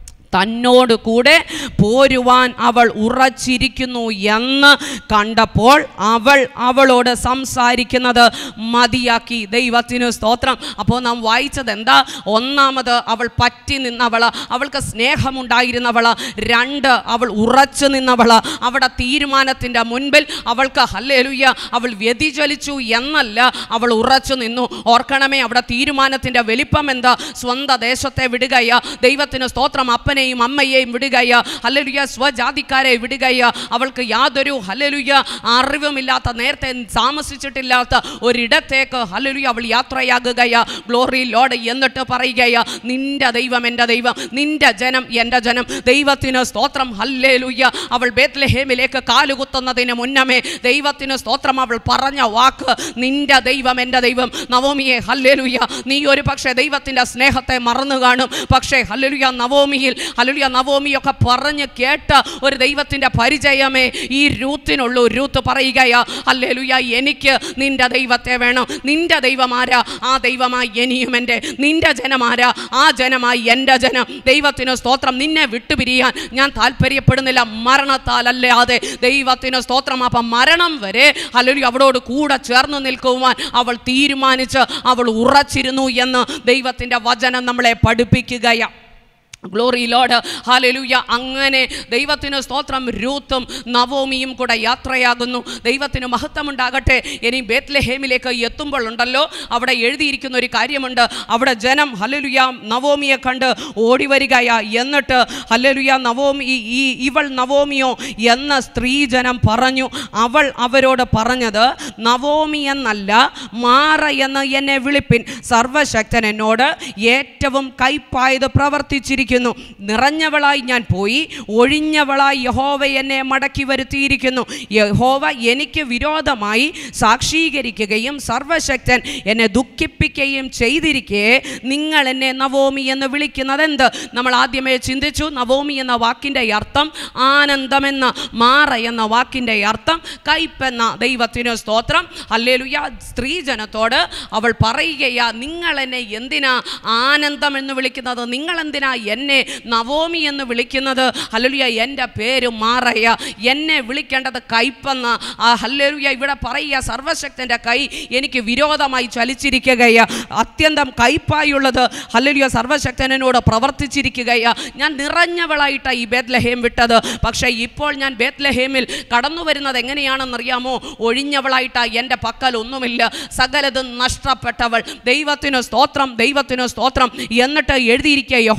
തന്നോട് കൂടെ പോരുവാൻ അവൾ ഉറച്ചിരിക്കുന്നു എന്ന് കണ്ടപ്പോൾ അവൾ അവളോട് സംസാരിക്കുന്നത് മതിയാക്കി ദൈവത്തിന് സ്തോത്രം അപ്പോൾ നാം വായിച്ചത് എന്താ ഒന്നാമത് അവൾ പറ്റി നിന്നവൾ അവൾക്ക് സ്നേഹമുണ്ടായിരുന്നവൾ രണ്ട് അവൾ ഉറച്ചു നിന്നവൾ അവിടെ തീരുമാനത്തിൻ്റെ മുൻപിൽ അവൾക്ക് ഹല്ലേലൂയ അവൾ വ്യതിചലിച്ചു എന്നല്ല അവൾ ഉറച്ചു നിന്നു ഓർക്കണമേ അവിടെ തീരുമാനത്തിൻ്റെ വലിപ്പം എന്താ സ്വന്തം ദേശത്തെ വിടുകയ ദൈവത്തിന് സ്തോത്രം അപ്പനെയും അമ്മയെയും വിടുകയ ഹല്ലേലൂയ സ്വജാതിക്കാരെ വിടുകയ അവൾക്ക് യാതൊരു ഹല്ലേലൂയ അറിവുമില്ലാത്ത നേരത്തെ താമസിച്ചിട്ടില്ലാത്ത ഒരിടത്തേക്ക് ഹല്ലേലൂയ അവൾ യാത്രയാകുകയ ഗ്ലോറി ലോഡ് എന്നിട്ട് പറയുകയ നിന്റെ ദൈവം എൻ്റെ ദൈവം നിന്റെ ജനം എൻ്റെ ജനം ദൈവത്തിന് സ്തോത്രം ഹല്ലേലൂയ അവൾ ബേത്ലഹേമിലേക്ക് കാലുകുത്തുന്നതിന് മുന്നമേ ദൈവത്തിന് സ്തോത്രം അവൾ പറഞ്ഞ വാക്ക് നിന്റെ ദൈവം എൻ്റെ ദൈവം നവോമിയെ ഹല്ലേലൂയ നീ ഒരു പക്ഷേ ദൈവത്തിൻ്റെ സ്നേഹത്തെ മറന്നു കാണും പക്ഷേ ഹല്ലേലൂയ നവോമിയിൽ ഹല്ലേലൂയ നവോമിയൊക്കെ പറഞ്ഞ് കേട്ട ഒരു ദൈവത്തിൻ്റെ പരിചയമേ ഈ രൂത്തിനുള്ളൂ രൂത്ത് പറയുകയാ ഹല്ലേലൂയ എനിക്ക് നിന്റെ ദൈവത്തെ വേണം നിന്റെ ദൈവമാരാ ആ ദൈവമായി ഇനിയും എൻ്റെ നിന്റെ ജനമാരാ ആ ജനമായി എൻ്റെ ജനം ദൈവത്തിന് സ്തോത്രം നിന്നെ വിട്ടുപിരിയാൻ ഞാൻ താല്പര്യപ്പെടുന്നില്ല മരണത്താലല്ലാതെ ദൈവത്തിന് സ്തോത്രം അപ്പം മരണം വരെ അല്ലെങ്കിൽ അവളോട് കൂടെ ചേർന്ന് നിൽക്കുവാൻ അവൾ തീരുമാനിച്ച് അവൾ ഉറച്ചിരുന്നു എന്ന് ദൈവത്തിൻ്റെ വചനം നമ്മളെ പഠിപ്പിക്കുകയാണ് ഗ്ലോറി ലോഡ് ഹാലലൂയ അങ്ങനെ ദൈവത്തിന് സ്തോത്രം രൂത്തും നവോമിയും കൂടെ യാത്രയാകുന്നു ദൈവത്തിന് മഹത്വമുണ്ടാകട്ടെ ഇനി ബേത്ലഹേമിലേക്ക് എത്തുമ്പോൾ ഉണ്ടല്ലോ അവിടെ എഴുതിയിരിക്കുന്ന ഒരു കാര്യമുണ്ട് അവിടെ ജനം ഹലലുയ നവോമിയെ കണ്ട് ഓടി വരികയാ എന്നിട്ട് ഹലലുയ നവോമി ഈ- ഈ ഇവൾ നവോമിയോ എന്ന സ്ത്രീജനം പറഞ്ഞു അവൾ അവരോട് പറഞ്ഞത് നവോമി എന്നല്ല മാറ എന്ന് എന്നെ വിളിപ്പിൻ സർവശക്തൻ എന്നോട് ഏറ്റവും കൈപ്പായത് പ്രവർത്തിച്ചിരിക്കുന്നു നിറഞ്ഞവളായി ഞാൻ പോയി ഒഴിഞ്ഞവളായി യഹോവ എന്നെ മടക്കി വരുത്തിയിരിക്കുന്നു യഹോവ എനിക്ക് വിരോധമായി സാക്ഷീകരിക്കുകയും സർവശക്തൻ എന്നെ ദുഃഖിപ്പിക്കുകയും ചെയ്തിരിക്കെ നിങ്ങൾ എന്നെ നവോമി എന്ന് വിളിക്കുന്നത് എന്ത് നമ്മൾ ആദ്യമേ ചിന്തിച്ചു നവോമി എന്ന വാക്കിൻ്റെ അർത്ഥം ആനന്ദമെന്ന മാറ എന്ന വാക്കിൻ്റെ അർത്ഥം കയ്പെന്ന ദൈവത്തിന് സ്തോത്രം അല്ലേലുയ സ്ത്രീജനത്തോട് അവൾ പറയുകയാ നിങ്ങൾ എന്നെ എന്തിനാ ആനന്ദം എന്ന് വിളിക്കുന്നത് നിങ്ങൾ എന്തിനാ എന്നെ നവോമി എന്ന് വിളിക്കുന്നത് ഹല്ലേലൂയ എൻ്റെ പേര് മാറയ എന്നെ വിളിക്കേണ്ടത് കയ്പെന്ന ആ ഹല്ലേലൂയ ഇവിടെ പറയുക സർവശക്തൻ്റെ കൈ എനിക്ക് വിരോധമായി ചലിച്ചിരിക്കുകയാ അത്യന്തം കയ്പായുള്ളത് ഹല്ലേലൂയ സർവശക്തനോട് പ്രവർത്തിച്ചിരിക്കുകയാ ഞാൻ നിറഞ്ഞവളായിട്ടാണ് ഈ ബേത്ലഹേം വിട്ടത് പക്ഷേ ഇപ്പോൾ ഞാൻ ബേത്ലഹേമിൽ കടന്നു വരുന്നത് എങ്ങനെയാണെന്നറിയാമോ ഒഴിഞ്ഞവളായിട്ടാ എൻ്റെ പക്കൽ ഒന്നുമില്ല സകലതും നഷ്ടപ്പെട്ടവൾ ദൈവത്തിന് സ്തോത്രം ദൈവത്തിന് സ്തോത്രം എന്നിട്ട് എഴുതിയിരിക്കുക യഹോവ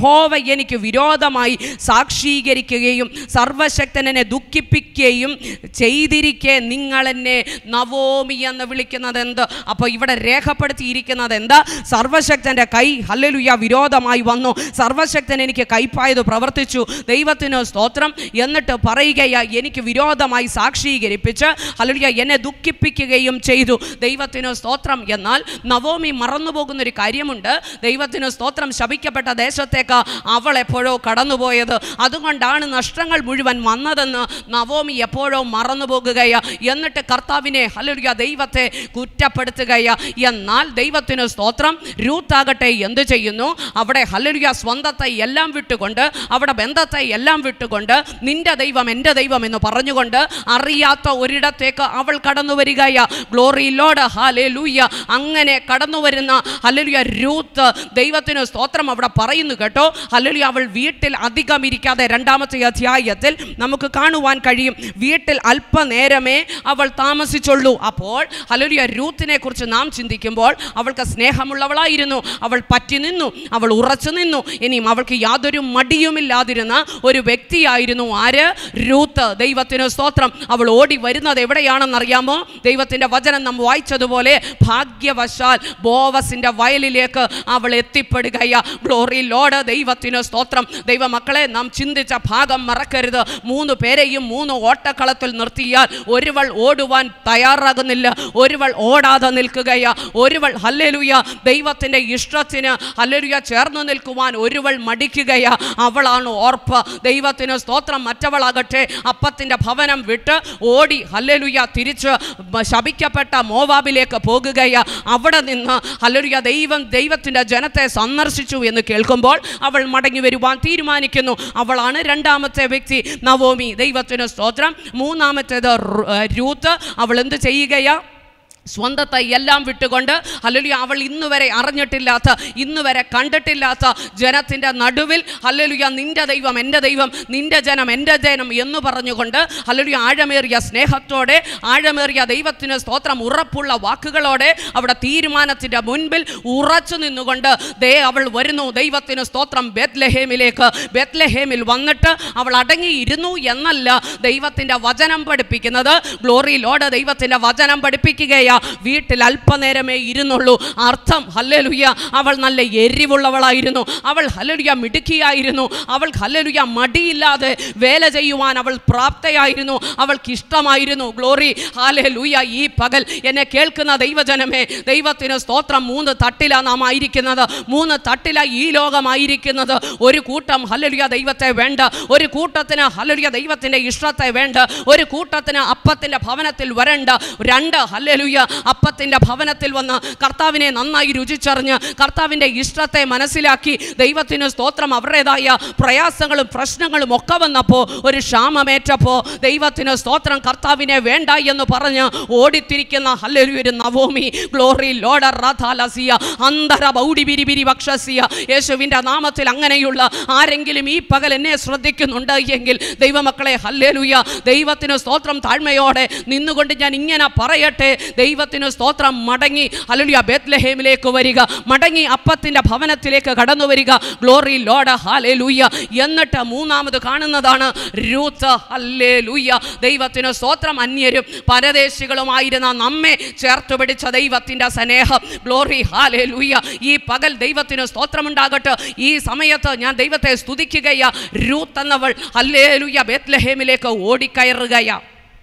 എനിക്ക് വിരോധമായി സാക്ഷീകരിക്കുകയും സർവശക്തനെ ദുഃഖിപ്പിക്കുകയും ചെയ്തിരിക്കെ നിങ്ങൾ എന്നെ നവോമി എന്ന് വിളിക്കുന്നത് എന്ത് അപ്പോൾ ഇവിടെ രേഖപ്പെടുത്തിയിരിക്കുന്നത് എന്താ സർവശക്തൻ്റെ കൈ ഹല്ലലുയ വിരോധമായി വന്നു സർവശക്തൻ എനിക്ക് കൈപ്പായത് പ്രവർത്തിച്ചു ദൈവത്തിന് സ്തോത്രം എന്നിട്ട് പറയുകയാ എനിക്ക് വിരോധമായി സാക്ഷീകരിപ്പിച്ച് ഹല്ലേലൂയ എന്നെ ദുഃഖിപ്പിക്കുകയും ചെയ്തു ദൈവത്തിന് സ്തോത്രം എന്നാൽ നവോമി മറന്നുപോകുന്ന ഒരു കാര്യമുണ്ട് ദൈവത്തിന് സ്തോത്രം ശപിക്കപ്പെട്ട ദേശത്തേക്ക് അവൾ എപ്പോഴോ കടന്നുപോയത് അതുകൊണ്ടാണ് നഷ്ടങ്ങൾ മുഴുവൻ വന്നതെന്ന് നവോമി എപ്പോഴോ മറന്നുപോകുകയാ എന്നിട്ട് കർത്താവിനെ ഹല്ലേലൂയ ദൈവത്തെ കുറ്റപ്പെടുത്തുകയാ എന്നാൽ ദൈവത്തിന് സ്തോത്രം രൂത്താകട്ടെ എന്ത് ചെയ്യുന്നു അവിടെ ഹല്ലേലൂയ സ്വന്തത്തെ എല്ലാം വിട്ടുകൊണ്ട് അവിടെ ബന്ധത്തെ എല്ലാം വിട്ടുകൊണ്ട് നിന്റെ ദൈവം എൻ്റെ ദൈവം എന്ന് പറഞ്ഞുകൊണ്ട് അറിയാത്ത ഒരിടത്തേക്ക് അവൾ കടന്നു വരികയാ ഗ്ലോറി ലോഡ് ഹാലേ ലൂയ അങ്ങനെ കടന്നു വരുന്ന ഹല്ലേലൂയ രൂത്ത് ദൈവത്തിന് സ്തോത്രം അവിടെ പറയുന്നു കേട്ടോ ഹല്ലേലൂയ അവൾ വീട്ടിൽ അധികം ഇരിക്കാതെ രണ്ടാമത്തെ അധ്യായത്തിൽ നമുക്ക് കാണുവാൻ കഴിയും വീട്ടിൽ അല്പനേരമേ അവൾ താമസിച്ചുള്ളൂ അപ്പോൾ ഹല്ലേലൂയ രൂത്തിനെ കുറിച്ച് നാം ചിന്തിക്കുമ്പോൾ അവൾക്ക് സ്നേഹമുള്ളവളായിരുന്നു അവൾ പറ്റി നിന്നു അവൾ ഉറച്ചു നിന്നു ഇനിയും അവൾക്ക് യാതൊരു മടിയുമില്ലാതിരുന്ന ഒരു വ്യക്തിയായിരുന്നു ആര് രൂത്ത് ദൈവത്തിന് സ്തോത്രം അവൾ ഓടി വരുന്നത് എവിടെയാണെന്നറിയാമോ ദൈവത്തിൻ്റെ വചനം നാം വായിച്ചതുപോലെ ഭാഗ്യവശാൽ ബോവസിൻ്റെ വയലിലേക്ക് അവൾ എത്തിപ്പെടുകയാ ഗ്ലോറി ലോഡ് ദൈവത്തിന് സ്തോത്രം ദൈവമക്കളെ നാം ചിന്തിച്ച ഭാഗം മറക്കരുത് മൂന്ന് പേരെയും മൂന്ന് ഓട്ടക്കളത്തിൽ നിർത്തിയാൽ ഒരുവൾ ഓടുവാൻ തയ്യാറാകുന്നില്ല ഒരുവൾ ഓടാതെ നിൽക്കുകയാ ഒരുവൾ ഹല്ലേലൂയ ദൈവത്തിൻ്റെ ഇഷ്ടത്തിന് ഹല്ലേലൂയ ചേർന്ന് നിൽക്കുവാൻ ഒരുവൾ മടിക്കുകയാ അവളാണ് ഓർപ്പ് ദൈവത്തിന് സ്തോത്രം മറ്റവളാകട്ടെ അപ്പത്തിൻ്റെ ഭവനം വിട്ട് ഓടി ഹല്ലേലൂയ തിരിച്ച് ബ- ശപിക്കപ്പെട്ട മോവാബിലേക്ക് പോകുകയാ അവിടെ നിന്ന് ഹല്ലേലൂയ ദൈവം ദൈവത്തിൻ്റെ ജനത്തെ സന്ദർശിച്ചു എന്ന് കേൾക്കുമ്പോൾ അവൾ മടങ്ങി വരുവാൻ തീരുമാനിക്കുന്നു അവളാണ് രണ്ടാമത്തെ വ്യക്തി നവോമി ദൈവത്തിന് സ്തോത്രം മൂന്നാമത്തേത് റു- ഏർ രൂത്ത് അവൾ എന്ത് ചെയ്യുകയാ സ്വന്തത്തെ എല്ലാം വിട്ടുകൊണ്ട് ഹല്ലേലൂയ അവൾ ഇന്ന് വരെ അറിഞ്ഞിട്ടില്ലാത്ത ഇന്ന് വരെ കണ്ടിട്ടില്ലാത്ത ജനത്തിൻ്റെ നടുവിൽ ഹല്ലേലൂയ നിന്റെ ദൈവം എൻ്റെ ദൈവം നിന്റെ ജനം എൻ്റെ ജനം എന്ന് പറഞ്ഞുകൊണ്ട് ഹല്ലേലൂയ ആഴമേറിയ സ്നേഹത്തോടെ ആഴമേറിയ ദൈവത്തിന് സ്തോത്രം ഉറപ്പുള്ള വാക്കുകളോടെ അവിടെ തീരുമാനത്തിൻ്റെ മുൻപിൽ ഉറച്ചു നിന്നുകൊണ്ട് ദേ അവൾ വരുന്നു ദൈവത്തിന് സ്തോത്രം ബെത്ലഹേമിലേക്ക് ബെത്ലഹേമിൽ വന്നിട്ട് അവൾ അടങ്ങിയിരുന്നു എന്നല്ല ദൈവത്തിൻ്റെ വചനം പഠിപ്പിക്കുന്നത് ഗ്ലോറിയിലോട് ദൈവത്തിൻ്റെ വചനം പഠിപ്പിക്കുകയാ വീട്ടിൽ അല്പനേരമേ ഇരുന്നുള്ളൂ അർത്ഥം ഹല്ലലുയ അവൾ നല്ല എരിവുള്ളവളായിരുന്നു അവൾ ഹല്ലലുയ മിടുക്കിയായിരുന്നു അവൾ ഹല്ലലുയ മടിയില്ലാതെ വേല ചെയ്യുവാൻ അവൾ പ്രാപ്തയായിരുന്നു അവൾക്ക് ഇഷ്ടമായിരുന്നു ഗ്ലോറി ഹാലലുയ ഈ പകൽ എന്നെ കേൾക്കുന്ന ദൈവജനമേ ദൈവത്തിന് സ്തോത്രം മൂന്ന് തട്ടില നാം ആയിരിക്കുന്നത് മൂന്ന് തട്ടില ഈ ലോകമായിരിക്കുന്നത് ഒരു കൂട്ടം ഹല്ലലുയ ദൈവത്തെ വേണ്ട ഒരു കൂട്ടത്തിന് ഹല്ലലുയ ദൈവത്തിൻ്റെ ഇഷ്ടത്തെ വേണ്ട ഒരു കൂട്ടത്തിന് അപ്പത്തിൻ്റെ ഭവനത്തിൽ വരണ്ട രണ്ട് ഹല്ലലുയ അപ്പത്തിൻ്റെ ഭവനത്തിൽ വന്ന് കർത്താവിനെ നന്നായി രുചിച്ചറിഞ്ഞ് കർത്താവിൻ്റെ ഇഷ്ടത്തെ മനസ്സിലാക്കി ദൈവത്തിന് സ്തോത്രം അവരുടേതായ പ്രയാസങ്ങളും പ്രശ്നങ്ങളും ഒക്കെ വന്നപ്പോൾ ഒരു ക്ഷാമമേറ്റപ്പോൾ ദൈവത്തിന് സ്തോത്രം കർത്താവിനെ വേണ്ട എന്ന് പറഞ്ഞ് ഓടിത്തിരിക്കുന്ന ഹല്ലൊരു നവോമി ഗ്ലോറി ലോഡർ റാഥാലസിയ അന്തര ബൗഡി ബിരി ബിരി ഭക്ഷസിയ യേശുവിൻ്റെ നാമത്തിൽ അങ്ങനെയുള്ള ആരെങ്കിലും ഈ പകൽ എന്നെ ശ്രദ്ധിക്കുന്നുണ്ട് എങ്കിൽ ദൈവമക്കളെ ഹല്ലേലൂയ ദൈവത്തിന് സ്തോത്രം താഴ്മയോടെ നിന്നുകൊണ്ട് ഞാൻ ഇങ്ങനെ പറയട്ടെ ദൈവത്തിന് സ്തോത്രം മടങ്ങി ഹല്ലേലൂയ ബേത്ലഹേമിലേക്ക് വരിക മടങ്ങി അപ്പത്തിൻ്റെ ഭവനത്തിലേക്ക് കടന്നു വരിക ഗ്ലോറി ലോഡ ഹാലേലൂയ എന്നിട്ട് മൂന്നാമത് കാണുന്നതാണ് രൂത്ത് ഹല്ലേലൂയ ദൈവത്തിന് സ്തോത്രം അന്യരും പരദേശികളുമായിരുന്ന നമ്മെ ചേർത്ത് പിടിച്ച ദൈവത്തിൻ്റെ സ്നേഹം ഗ്ലോറി ഹാലേലൂയ ഈ പകൽ ദൈവത്തിന് സ്തോത്രമുണ്ടാകട്ടെ ഈ സമയത്ത് ഞാൻ ദൈവത്തെ സ്തുതിക്കുകയാ രൂത്ത് എന്നവൾ ഹല്ലേലൂയ ബേത്ലഹേമിലേക്ക് ഓടിക്കയറുകയാ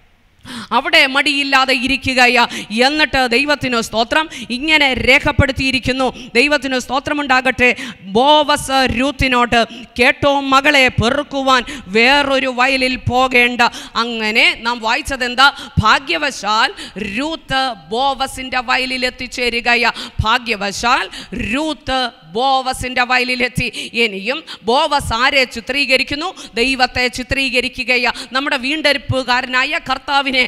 അവിടെ മടിയില്ലാതെ ഇരിക്കുകയ എന്നിട്ട് ദൈവത്തിന് സ്തോത്രം ഇങ്ങനെ രേഖപ്പെടുത്തിയിരിക്കുന്നു ദൈവത്തിന് സ്തോത്രമുണ്ടാകട്ടെ ബോവസ് രൂത്തിനോട്ട് കേട്ടോ മകളെ പെറുക്കുവാൻ വേറൊരു വയലിൽ പോകേണ്ട അങ്ങനെ നാം വായിച്ചത് എന്താ ഭാഗ്യവശാൽ രൂത്ത് ബോവസിൻ്റെ വയലിൽ എത്തിച്ചേരുകയ ഭാഗ്യവശാൽ രൂത്ത് ബോവസിൻ്റെ വയലിലെത്തി ഇനിയും ബോവസ് ആരെ ചിത്രീകരിക്കുന്നു ദൈവത്തെ ചിത്രീകരിക്കുകയ നമ്മുടെ വീണ്ടെടുപ്പുകാരനായ കർത്താവിനെ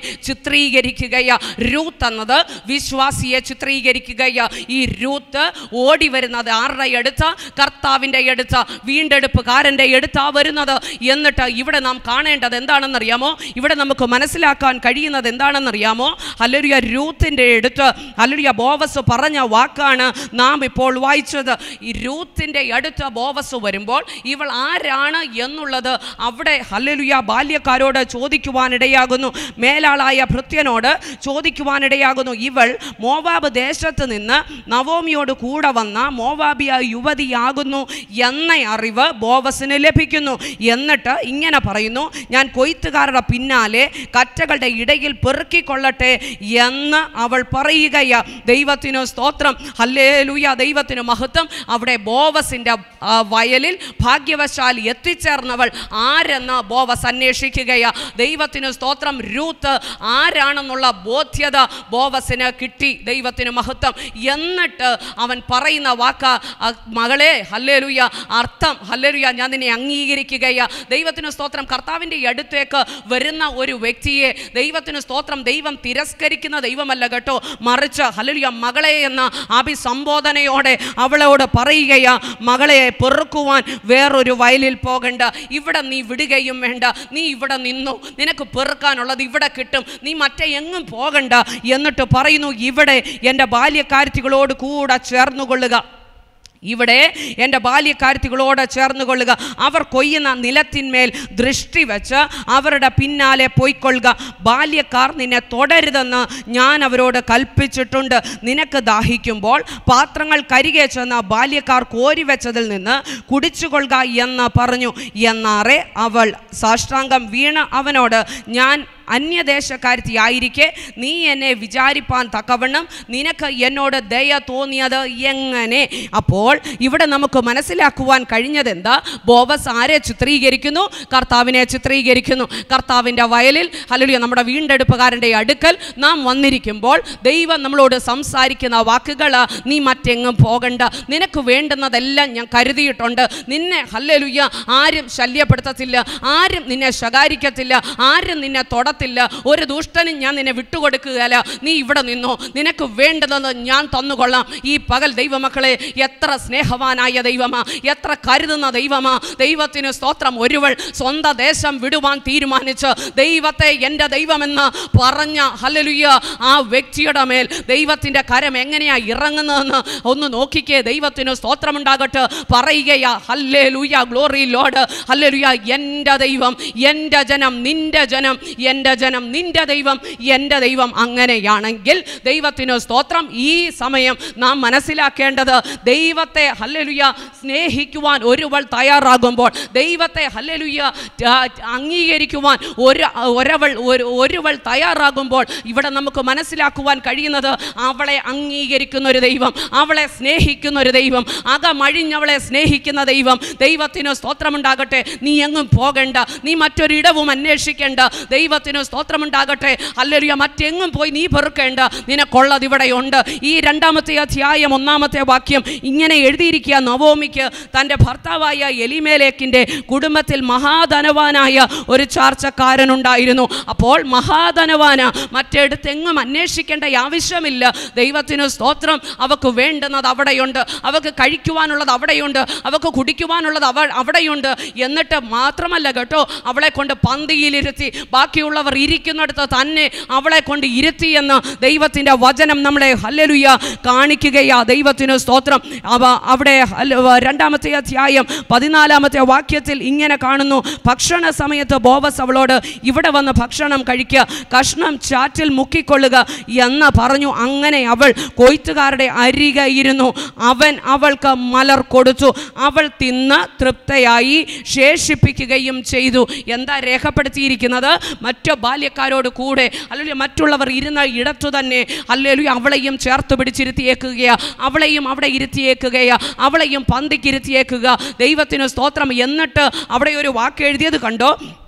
ചിത്രീകരിക്കുകയ രൂത്ത് എന്നത് വിശ്വാസിയെ ചിത്രീകരിക്കുകയ ഈ രൂത്ത് ഓടി വരുന്നത് ആരുടെ അടുത്ത കർത്താവിൻ്റെ അടുത്ത വീണ്ടെടുപ്പുകാരൻ്റെ അടുത്താ വരുന്നത് എന്നിട്ട് ഇവിടെ നാം കാണേണ്ടത് എന്താണെന്നറിയാമോ ഇവിടെ നമുക്ക് മനസ്സിലാക്കാൻ കഴിയുന്നത് എന്താണെന്നറിയാമോ അല്ലൊരു രൂത്തിൻ്റെ അടുത്ത് അല്ലൊരു ബോവസ് പറഞ്ഞ വാക്കാണ് നാം ഇപ്പോൾ വായിച്ചത് ഈ രൂത്തിൻ്റെ അടുത്ത് ബോവസ് വരുമ്പോൾ ഇവൾ ആരാണ് എന്നുള്ളത് അവിടെ ഹല്ലലുയ ബാല്യക്കാരോട് ചോദിക്കുവാനിടയാകുന്നു മേലാളായ ഭൃത്യനോട് ചോദിക്കുവാനിടയാകുന്നു ഇവൾ മോവാബ് ദേശത്ത് നിന്ന് നവോമിയോട് കൂടെ വന്ന മോവാബിയ യുവതിയാകുന്നു എന്ന അറിവ് ബോവസിന് ലഭിക്കുന്നു എന്നിട്ട് ഇങ്ങനെ പറയുന്നു ഞാൻ കൊയ്ത്തുകാരുടെ പിന്നാലെ കറ്റകളുടെ ഇടയിൽ പെറുക്കിക്കൊള്ളട്ടെ എന്ന് അവൾ പറയുകയാ ദൈവത്തിനു സ്തോത്രം ഹല്ലേലൂയ ദൈവത്തിന് മഹത്വം അവിടെ ബോവസിൻ്റെ ആ, വയലിൽ ഭാഗ്യവശാൽ എത്തിച്ചേർന്നവൾ ആരെന്ന് ബോവസ് അന്വേഷിക്കുകയാ ദൈവത്തിന് സ്തോത്രം രൂത്ത് ആരാണെന്നുള്ള ബോധ്യത ബോവസിന് കിട്ടി ദൈവത്തിന് മഹത്വം എന്നിട്ട് അവൻ പറയുന്ന വാക്ക "അ- മകളെ ഹല്ലേലൂയ അർത്ഥം ഹല്ലേലൂയ ഞാൻ നിന്നെ അംഗീകരിക്കുകയാ ദൈവത്തിന് സ്തോത്രം കർത്താവിൻ്റെ അടുത്തേക്ക് വരുന്ന ഒരു വ്യക്തിയെ ദൈവത്തിന് സ്തോത്രം ദൈവം തിരസ്കരിക്കുന്ന ദൈവമല്ല കേട്ടോ മറിച്ച് ഹല്ലേലൂയ മകളെ എന്ന അഭിസംബോധനയോടെ അവളോട് പറയുകയാ മകളെ പെറുക്കുവാൻ വേറൊരു വയലിൽ പോകണ്ട ഇവിടെ നീ വിടുകയും വേണ്ട നീ ഇവിടെ നിന്നു നിനക്ക് പെറുക്കാനുള്ളത് ഇവിടെ കിട്ടും നീ മറ്റേ എങ്ങും പോകണ്ട എന്നിട്ട് പറയുന്നു ഇവിടെ എൻ്റെ ബാല്യക്കാരത്തികളോട് കൂടെ ചേർന്നുകൊള്ളുക ഇവിടെ എൻ്റെ ബാല്യക്കാരത്തികളോട് ചേർന്ന് കൊള്ളുക അവർ കൊയ്യുന്ന നിലത്തിന്മേൽ ദൃഷ്ടി വെച്ച് അവരുടെ പിന്നാലെ പോയിക്കൊള്ളുക ബാല്യക്കാർ നിന്നെ തുടരുതെന്ന് ഞാൻ അവരോട് കൽപ്പിച്ചിട്ടുണ്ട് നിനക്ക് ദാഹിക്കുമ്പോൾ പാത്രങ്ങൾ കരികെ ചെന്ന് ബാല്യക്കാർ കോരി വെച്ചതിൽ നിന്ന് കുടിച്ചുകൊള്ളുക എന്ന് പറഞ്ഞു എന്നാറെ അവൾ സാഷ്ടാംഗം വീണ് അവനോട് ഞാൻ അന്യദേശക്കാരത്തിയായിരിക്കെ നീ എന്നെ വിചാരിപ്പാൻ തക്കവണ്ണം നിനക്ക് എന്നോട് ദയ തോന്നിയത് എങ്ങനെ അപ്പോൾ ഇവിടെ നമുക്ക് മനസ്സിലാക്കുവാൻ കഴിഞ്ഞത് എന്താ ബോവസ് ആരെ ചിത്രീകരിക്കുന്നു കർത്താവിനെ ചിത്രീകരിക്കുന്നു കർത്താവിൻ്റെ വയലിൽ അല്ലെങ്കിൽ നമ്മുടെ വീണ്ടെടുപ്പുകാരൻ്റെ അടുക്കൽ നാം വന്നിരിക്കുമ്പോൾ ദൈവം നമ്മളോട് സംസാരിക്കുന്ന വാക്കുകൾ നീ മറ്റെങ്ങും പോകണ്ട നിനക്ക് വേണ്ടുന്നതെല്ലാം ഞാൻ കരുതിയിട്ടുണ്ട് നിന്നെ ഹല്ലേലൂയ ആരും ശല്യപ്പെടുത്തത്തില്ല ആരും നിന്നെ ശകാരിക്കത്തില്ല ആരും നിന്നെ തൊടത്തില്ല ഒരു ദുഷ്ടനും ഞാൻ നിന്നെ വിട്ടുകൊടുക്കുകയല്ല നീ ഇവിടെ നിന്നോ നിനക്ക് വേണ്ടതെന്ന് ഞാൻ തന്നുകൊള്ളാം ഈ പകൽ ദൈവമക്കളെ എത്ര സ്നേഹവാനായ ദൈവമാ എത്ര കരുതുന്ന ദൈവമാ ദൈവത്തിന് സ്തോത്രം ഒരുവൾ സ്വന്തം ദേശം വിടുവാൻ തീരുമാനിച്ച് ദൈവത്തെ എൻ്റെ ദൈവമെന്ന് പറഞ്ഞ ഹല്ലേലൂയ ആ വ്യക്തിയുടെ മേൽ ദൈവത്തിൻ്റെ കരം എങ്ങനെയാ ഇറങ്ങുന്നതെന്ന് ഒന്ന് നോക്കിക്കേ ദൈവത്തിന് സ്തോത്രമുണ്ടാകട്ടെ പറയുകയാ ഹല്ലേ ലൂയ ഗ്ലോറി ലോഡ് ഹല്ലേ ലൂയ എൻ്റെ ദൈവം എൻ്റെ ജനം നിൻ്റെ ജനം എൻ്റെ ജനം നിൻ്റെ ദൈവം എൻ്റെ ദൈവം അങ്ങനെയാണെങ്കിൽ ദൈവത്തിന് സ്തോത്രം ഈ സമയം നാം മനസ്സിലാക്കേണ്ടത് ദൈവത്തെ ഹല്ലേലൂയ സ്നേഹിക്കുവാൻ ഒരുവൾ തയ്യാറാകുമ്പോൾ ദൈവത്തെ ഹല്ലേലൂയ ആ, അംഗീകരിക്കുവാൻ ഒരു ഒരവൾ ഒരു ഒരുവൾ തയ്യാറാകുമ്പോൾ ഇവിടെ നമുക്ക് മനസ്സിലാക്കുവാൻ കഴിയുന്നത് അവളെ അംഗീകരിക്കുന്ന ഒരു ദൈവം അവളെ സ്നേഹിക്കുന്ന ഒരു ദൈവം അകമഴിഞ്ഞവളെ സ്നേഹിക്കുന്ന ദൈവം ദൈവത്തിന് സ്തോത്രമുണ്ടാകട്ടെ നീ എങ്ങും പോകണ്ട നീ മറ്റൊരിടവും അന്വേഷിക്കേണ്ട ദൈവത്തിന് സ്തോത്രമുണ്ടാകട്ടെ അല്ലൊരു മറ്റെങ്ങും പോയി നീ പെറുക്കേണ്ട നിനക്കുള്ളത് ഇവിടെയുണ്ട് ഈ രണ്ടാമത്തെ അധ്യായം ഒന്നാമത്തെ വാക്യം ഇങ്ങനെ എഴുതിയിരിക്കുക നവോമിക്ക് തൻ്റെ ഭർത്താവായ എലിമേലേക്കിൻ്റെ കുടുംബത്തിൽ മഹാധനവാനായ ഒരു ചാർച്ചക്കാരനുണ്ടായിരുന്നു അപ്പോൾ മഹാധനവാന മറ്റെടുത്തെങ്ങും അന്വേഷിക്കേണ്ട ആവശ്യമില്ല ദൈവത്തിന് സ്തോത്രം അവക്ക് വേണ്ടുന്നത് അവിടെയുണ്ട് അവക്ക് കഴിക്കുവാനുള്ളത് അവിടെയുണ്ട് അവക്ക് കുടിക്കുവാനുള്ളത് അവ അവിടെയുണ്ട് എന്നിട്ട് മാത്രമല്ല കേട്ടോ അവളെ കൊണ്ട് പന്തിയിലിരുത്തി ബാക്കിയുള്ളവർ ഇരിക്കുന്നിടത്ത് തന്നെ അവളെ കൊണ്ട് ഇരുത്തി എന്ന് ദൈവത്തിൻ്റെ വചനം നമ്മളെ ഹല്ലലുയ കാണിക്കുകയാ ദൈവത്തിന് സ്തോത്രം അവ അവിടെ ഹല്ല- രണ്ടാമത്തെ അധ്യായം പതിനാലാമത്തെ വാക്യത്തിൽ ഇങ്ങനെ കാണുന്നു ഭക്ഷണ സമയത്ത് ബോവസ് അവളോട് ഇവിടെ വന്ന് ഭക്ഷണം കഴിക്കുക കഷ്ണം ചാറ്റിൽ മുക്കിക്കൊള്ളുക എന്ന് പറഞ്ഞു അങ്ങനെ അവൾ കൊയ്ത്തുകാരുടെ അരികെ ഇരുന്നു അവൻ അവൾക്ക് മലർ കൊടുത്തു അവൾ തിന്ന് തൃപ്തയായി ശേഷിപ്പിക്കുകയും ചെയ്തു എന്താ രേഖപ്പെടുത്തിയിരിക്കുന്നത് മറ്റു ബാല്യക്കാരോട് കൂടെ അല്ലെങ്കിൽ മറ്റുള്ളവർ ഇരുന്ന ഇടത്തു തന്നെ അല്ലെങ്കിൽ അവളെയും ചേർത്ത് പിടിച്ചിരുത്തിയേക്കുകയാ അവളെയും അവിടെ ഇരുത്തിയേക്കുകയാ അവളെയും പന്തിക്കിരുത്തിയേക്കുക ദൈവത്തിന് സ്തോത്രം എന്നിട്ട് അവിടെ ഒരു വാക്ക് എഴുതിയത് കണ്ടോ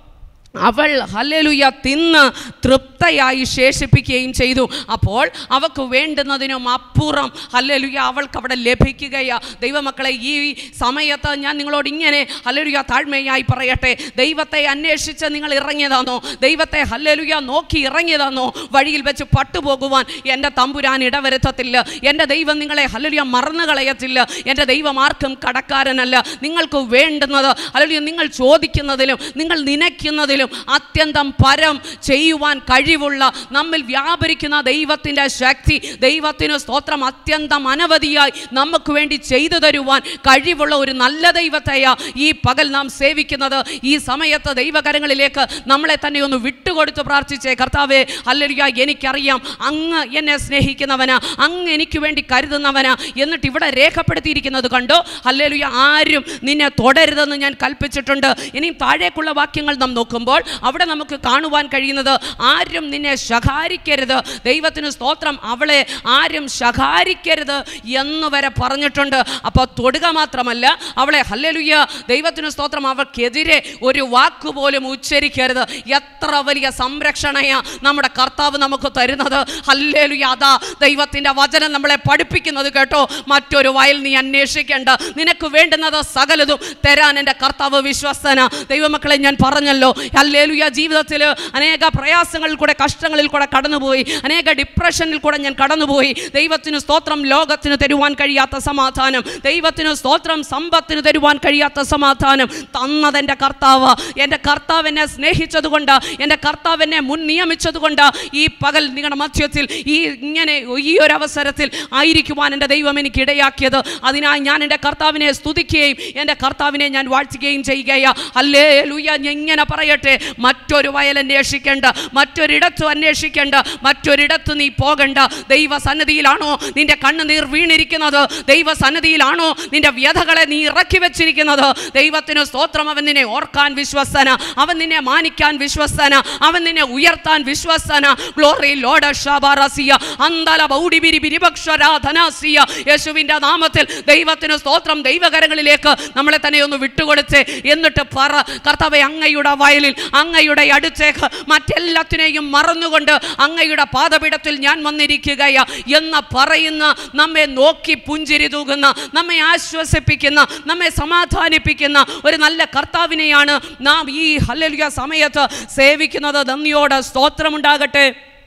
അവൾ ഹല്ലേലൂയ തിന്ന് തൃപ്തയായി ശേഷിപ്പിക്കുകയും ചെയ്തു അപ്പോൾ അവൾക്ക് വേണ്ടുന്നതിനും അപ്പുറം ഹല്ലേലൂയ അവൾക്ക് അവിടെ ലഭിക്കുകയാ ദൈവമക്കളെ ഈ സമയത്ത് ഞാൻ നിങ്ങളോട് ഇങ്ങനെ ഹല്ലേലൂയ താഴ്മയായി പറയട്ടെ ദൈവത്തെ അന്വേഷിച്ച് നിങ്ങൾ ഇറങ്ങിയതാണോ ദൈവത്തെ ഹല്ലേലൂയ നോക്കി ഇറങ്ങിയതാണോ വഴിയിൽ വെച്ച് പട്ടുപോകുവാൻ എൻ്റെ തമ്പുരാൻ ഇടവരുത്തത്തില്ല എൻ്റെ ദൈവം നിങ്ങളെ ഹല്ലേലൂയ മറന്നു കളയത്തില്ല എൻ്റെ ദൈവം ആർക്കും കടക്കാരനല്ല നിങ്ങൾക്ക് വേണ്ടുന്നത് ഹല്ലേലൂയ നിങ്ങൾ ചോദിക്കുന്നതിലും നിങ്ങൾ നനയ്ക്കുന്നതിലും അത്യന്തം പരം ചെയ്യുവാൻ കഴിവുള്ള നമ്മിൽ വ്യാപരിക്കുന്ന ദൈവത്തിൻ്റെ ശക്തി ദൈവത്തിന് സ്തോത്രം അത്യന്തം അനവധിയായി നമുക്ക് വേണ്ടി ചെയ്തു തരുവാൻ കഴിവുള്ള ഒരു നല്ല ദൈവത്തെയാ ഈ പകൽ നാം സേവിക്കുന്നത് ഈ സമയത്ത് ദൈവകരങ്ങളിലേക്ക് നമ്മളെ തന്നെ ഒന്ന് വിട്ടുകൊടുത്ത് പ്രാർത്ഥിച്ചേ കർത്താവേ ഹല്ലേലൂയ എനിക്കറിയാം അങ്ങ് എന്നെ സ്നേഹിക്കുന്നവനാ അങ്ങ് എനിക്ക് വേണ്ടി കരുതുന്നവനാ എന്നിട്ട് ഇവിടെ രേഖപ്പെടുത്തിയിരിക്കുന്നത് കണ്ടോ ഹല്ലേലൂയ ആരും നിന്നെ തുടരുതെന്ന് ഞാൻ കൽപ്പിച്ചിട്ടുണ്ട് ഇനിയും താഴേക്കുള്ള വാക്യങ്ങൾ നാം നോക്കുമ്പോൾ അവിടെ നമുക്ക് കാണുവാൻ കഴിയുന്നത് ആരും നിന്നെ ശകാരിക്കരുത് ദൈവത്തിന് സ്തോത്രം അവളെ ആരും ശകാരിക്കരുത് എന്ന് വരെ പറഞ്ഞിട്ടുണ്ട് അപ്പോൾ തൊടുക മാത്രമല്ല അവളെ ഹല്ലേലൂയ ദൈവത്തിന് സ്തോത്രം അവൾക്കെതിരെ ഒരു വാക്കുപോലും ഉച്ചരിക്കരുത് എത്ര വലിയ സംരക്ഷണയാ നമ്മുടെ കർത്താവ് നമുക്ക് തരുന്നത് ഹല്ലേലൂയ അതാ ദൈവത്തിൻ്റെ വചനം നമ്മളെ പഠിപ്പിക്കുന്നത് കേട്ടോ മറ്റൊരു വയൽ നീ അന്വേഷിക്കേണ്ട നിനക്ക് വേണ്ടുന്നത് സകലതും തരാൻ എൻ്റെ കർത്താവ് വിശ്വസ്തന ദൈവമക്കളെ ഞാൻ പറഞ്ഞല്ലോ ഹല്ലേലൂയ ജീവിതത്തിൽ അനേക പ്രയാസങ്ങളിൽ കൂടെ കഷ്ടങ്ങളിൽ കൂടെ കടന്നുപോയി അനേക ഡിപ്രഷനിൽ കൂടെ ഞാൻ കടന്നുപോയി ദൈവത്തിന് സ്തോത്രം ലോകത്തിന് തരുവാൻ കഴിയാത്ത സമാധാനം ദൈവത്തിന് സ്തോത്രം സമ്പത്തിന് തരുവാൻ കഴിയാത്ത സമാധാനം തന്നതെൻ്റെ കർത്താവ് എൻ്റെ കർത്താവ് എന്നെ സ്നേഹിച്ചതുകൊണ്ട് എൻ്റെ കർത്താവ് എന്നെ മുൻ നിയമിച്ചതുകൊണ്ട് ഈ പകൽ നിങ്ങളുടെ മധ്യത്തിൽ ഈ ഇങ്ങനെ ഈ ഒരു അവസരത്തിൽ ആയിരിക്കുവാൻ എൻ്റെ ദൈവം എനിക്ക് ഇടയാക്കിയത് അതിനായി ഞാൻ എൻ്റെ കർത്താവിനെ സ്തുതിക്കുകയും എൻ്റെ കർത്താവിനെ ഞാൻ വാഴ്ത്തുകയും ചെയ്യുകയാ അല്ലേ ലൂയ ഇങ്ങനെ പറയട്ടെ മറ്റൊരു വയൽ അന്വേഷിക്കേണ്ട മറ്റൊരിടത്തും അന്വേഷിക്കേണ്ട മറ്റൊരിടത്ത് നീ പോകണ്ട ദൈവസന്നിധിയിലാണോ നിന്റെ കണ്ണുനീർ വീണിരിക്കുന്നത് ദൈവസന്നിധിയിലാണോ നിന്റെ വ്യഥകളെ നീ ഇറക്കി വെച്ചിരിക്കുന്നത് ദൈവത്തിന് സ്തോത്രം അവൻ നിന്നെ ഓർക്കാൻ വിശ്വസ്തന അവൻ നിന്നെ മാനിക്കാൻ വിശ്വസ്തന അവൻ നിന്നെ ഉയർത്താൻ വിശ്വസ്തന ഗ്ലോറി ലോഡ ഷാബാറസിയ അന്തല ബൗഡിബിരി ബിരിഭക്ഷരാധനാസിയ യേശുവിൻ്റെ നാമത്തിൽ ദൈവത്തിന് സ്തോത്രം ദൈവകരങ്ങളിലേക്ക് നമ്മളെ തന്നെ ഒന്ന് വിട്ടുകൊടുത്ത് എന്നിട്ട് പറ കർത്താവെ അങ്ങയുടെ വയലിൽ അങ്ങയുടെ അടുത്തേക്ക് മറ്റെല്ലാത്തിനെയും മറന്നുകൊണ്ട് അങ്ങയുടെ പാദപീഠത്തിൽ ഞാൻ വന്നിരിക്കുകയാ എന്ന് പറയുന്ന നമ്മെ നോക്കി പുഞ്ചിരി തൂകുന്ന നമ്മെ ആശ്വസിപ്പിക്കുന്ന നമ്മെ സമാധാനിപ്പിക്കുന്ന ഒരു നല്ല കർത്താവിനെയാണ് നാം ഈ ഹല്ലേലൂയ സമയത്ത് സേവിക്കുന്നത് നന്ദിയോട് സ്തോത്രമുണ്ടാകട്ടെ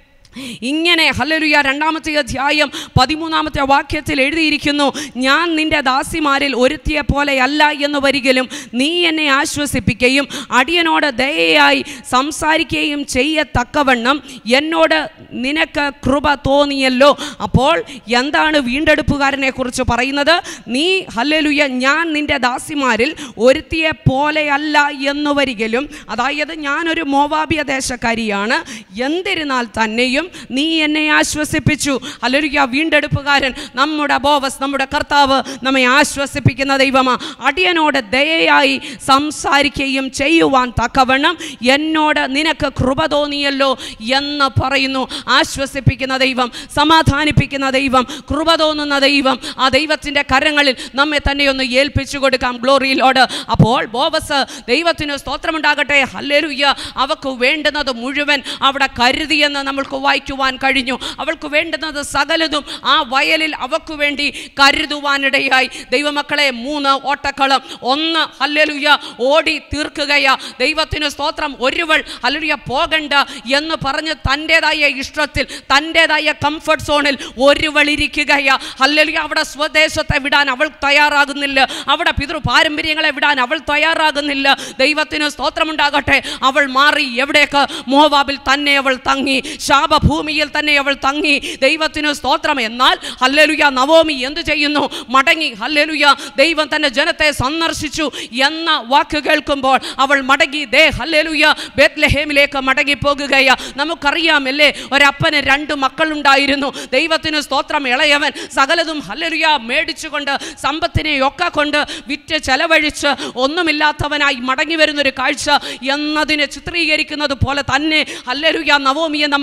ഇങ്ങനെ ഹല്ലലുയ രണ്ടാമത്തെ അധ്യായം പതിമൂന്നാമത്തെ വാക്യത്തിൽ എഴുതിയിരിക്കുന്നു ഞാൻ നിന്റെ ദാസിമാരിൽ ഒരുത്തിയെ പോലെയല്ല എന്ന് വരികിലും നീ എന്നെ ആശ്വസിപ്പിക്കുകയും അടിയനോട് ദയയായി സംസാരിക്കുകയും ചെയ്യത്തക്കവണ്ണം എന്നോട് നിനക്ക് കൃപ തോന്നിയല്ലോ അപ്പോൾ എന്താണ് വീണ്ടെടുപ്പുകാരനെ കുറിച്ച് പറയുന്നത് നീ ഹല്ലലുയ ഞാൻ നിന്റെ ദാസിമാരിൽ ഒരുത്തിയെ പോലെയല്ല എന്ന് വരികിലും അതായത് ഞാനൊരു മോവാബിയ ദേശക്കാരിയാണ് എന്നിരുന്നാൽ തന്നെയും നീ എന്നെ ആശ്വസിപ്പിച്ചു അല്ലൊരിക്ക വീണ്ടെടുപ്പുകാരൻ നമ്മുടെ ബോവസ് നമ്മുടെ കർത്താവ് നമ്മെ ആശ്വസിപ്പിക്കുന്ന ദൈവമാ അടിയനോട് ദയയായി സംസാരിക്കുകയും ചെയ്യുവാൻ തക്കവണ്ണം എന്നോട് നിനക്ക് കൃപ തോന്നിയല്ലോ എന്ന് പറയുന്നു ആശ്വസിപ്പിക്കുന്ന ദൈവം സമാധാനിപ്പിക്കുന്ന ദൈവം കൃപ തോന്നുന്ന ദൈവം ആ ദൈവത്തിൻ്റെ കരങ്ങളിൽ നമ്മെ തന്നെ ഒന്ന് ഏൽപ്പിച്ചു കൊടുക്കാം ഗ്ലോറിയിലോട് അപ്പോൾ ബോവസ് ദൈവത്തിന് സ്തോത്രമുണ്ടാകട്ടെ ഹല്ലേലൂയ്യ അവക്ക് വേണ്ടുന്നത് മുഴുവൻ അവിടെ കരുതിയെന്ന് നമ്മൾക്ക് വായിക്കുവാൻ കഴിഞ്ഞു അവൾക്ക് വേണ്ടുന്നത് സകലതും ആ വയലിൽ അവക്ക് വേണ്ടി കരുതുവാനിടയായി ദൈവമക്കളെ മൂന്ന് ഓട്ടക്കളം ഒന്ന് ഹല്ലേലൂയ ഓടി തീർക്കുകയാ ദൈവത്തിന് സ്തോത്രം ഒരുവൾ ഹല്ലേലൂയ പോകണ്ട എന്ന് പറഞ്ഞ് തൻ്റെതായ ഇഷ്ടത്തിൽ തൻ്റെതായ കംഫർട്ട് സോണിൽ ഒരുവൾ ഇരിക്കുകയാ ഹല്ലേലൂയ അവിടെ സ്വദേശത്തെ വിടാൻ അവൾ തയ്യാറാകുന്നില്ല അവിടെ പിതൃ പാരമ്പര്യങ്ങളെ വിടാൻ അവൾ തയ്യാറാകുന്നില്ല ദൈവത്തിന് സ്തോത്രമുണ്ടാകട്ടെ അവൾ മാറി എവിടേക്ക് മോവാബിൽ തന്നെ അവൾ തങ്ങി ശാപഭൂമിയിൽ തന്നെ അവൾ തങ്ങി ദൈവത്തിന് സ്തോത്രം എന്നാൽ ഹല്ലേലുയ നവോമി എന്തു ചെയ്യുന്നു മടങ്ങി ഹല്ലേലുയ ദൈവം തന്റെ ജനത്തെ സന്ദർശിച്ചു എന്ന വാക്ക് കേൾക്കുമ്പോൾ അവൾ മടങ്ങി ദേ ഹല്ലേലുയ ബേത്ലഹേമിലേക്ക് മടങ്ങി പോകുകയാ നമുക്കറിയാമല്ലേ ഒരപ്പന് രണ്ട് മക്കളുണ്ടായിരുന്നു ദൈവത്തിന് സ്തോത്രം ഇളയവൻ സകലതും ഹല്ലേലുയ മേടിച്ചുകൊണ്ട് സമ്പത്തിനെയൊക്കെ കൊണ്ട് വിറ്റ് ചെലവഴിച്ച് ഒന്നുമില്ലാത്തവനായി മടങ്ങി വരുന്നൊരു കാഴ്ച എന്നതിനെ ചിത്രീകരിക്കുന്നത് പോലെ തന്നെ ഹല്ലേലുയ നവോമിയെ നമുക്കിവിടെ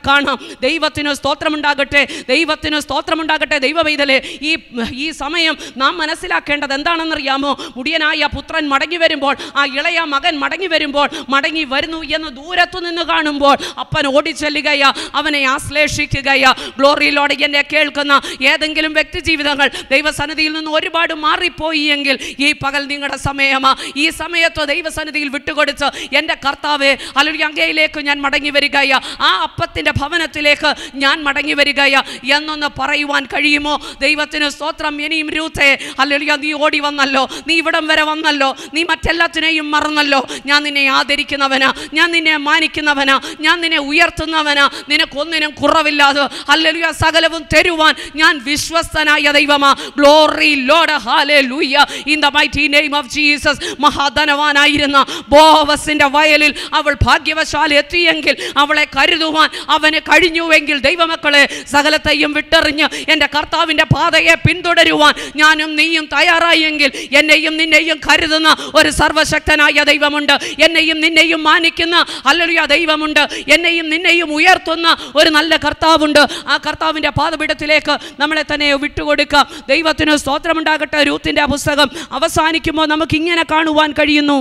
കാണാം ദൈവത്തിന് സ്തോത്രമുണ്ടാകട്ടെ ദൈവത്തിന് സ്തോത്രമുണ്ടാകട്ടെ ദൈവവൈതലേ ഈ ഈ സമയം നാം മനസ്സിലാക്കേണ്ടത് എന്താണെന്നറിയാമോ മുടിയനായ പുത്രൻ മടങ്ങി വരുമ്പോൾ ആ ഇളയ മകൻ മടങ്ങി വരുമ്പോൾ മടങ്ങി വരുന്നു എന്ന് ദൂരത്തു നിന്ന് കാണുമ്പോൾ അപ്പൻ ഓടിച്ചെല്ലുകയാ അവനെ ആശ്ലേഷിക്കുകയാ ഗ്ലോറിയിലോടെ എന്നെ കേൾക്കുന്ന ഏതെങ്കിലും വ്യക്തി ജീവിതങ്ങൾ ദൈവസന്നിധിയിൽ നിന്ന് ഒരുപാട് മാറിപ്പോയി എങ്കിൽ ഈ പകൽ നിങ്ങളുടെ സമയമാ ഈ സമയത്ത് ദൈവസന്നിധിയിൽ വിട്ടുകൊടുത്ത് എൻ്റെ കർത്താവെ അല്ലെങ്കിൽ അങ്ങയിലേക്ക് ഞാൻ മടങ്ങി വരികയാ ആ അപ്പത്തിൻ്റെ ഭവനത്തിലേക്ക് ഞാൻ മടങ്ങി വരികയാ എന്നൊന്ന് പറയുവാൻ കഴിയുമോ ദൈവത്തിന് സ്തോത്രം ഇനിയും രൂത്തെ അല്ലെങ്കിൽ നീ ഓടി വന്നല്ലോ നീ ഇവിടം വരെ വന്നല്ലോ നീ മറ്റെല്ലാത്തിനെയും മറന്നല്ലോ ഞാൻ നിന്നെ ആദരിക്കുന്നവനാ ഞാൻ നിന്നെ മാനിക്കുന്നവനാ ഞാൻ നിന്നെ ഉയർത്തുന്നവനാ നിനക്കൊന്നിനും കുറവില്ലാതെ അല്ലെങ്കിൽ സകലവും തരുവാൻ ഞാൻ വിശ്വസ്തനായ ദൈവമാ glory lord hallelujah in the mighty name of Jesus മഹാധനവാനായിരുന്ന ബോവസിന്റെ വയലിൽ അവൾ ഭാഗ്യവശാൽ എത്തിയെങ്കിൽ അവളെ കരുതുവാൻ അവന് കഴിഞ്ഞുവെങ്കിൽ ദൈവമക്കളെ സകലത്തെയും വിട്ടെറിഞ്ഞ് എൻ്റെ കർത്താവിൻ്റെ പാതയെ പിന്തുടരുവാൻ ഞാനും നീയും തയ്യാറായെങ്കിൽ എന്നെയും നിന്നെയും കരുതുന്ന ഒരു സർവശക്തനായ ദൈവമുണ്ട് എന്നെയും നിന്നെയും മാനിക്കുന്ന അല്ലൊരു ദൈവമുണ്ട് എന്നെയും നിന്നെയും ഉയർത്തുന്ന ഒരു നല്ല കർത്താവുണ്ട് ആ കർത്താവിൻ്റെ പാതപീഠത്തിലേക്ക് നമ്മളെ തന്നെ വിട്ടുകൊടുക്കാം ദൈവത്തിന് സ്തോത്രമുണ്ടാകട്ടെ രൂത്തിൻ്റെ പുസ്തകം അവസാനിക്കുമ്പോൾ നമുക്ക് ഇങ്ങനെ കാണുവാൻ കഴിയുന്നു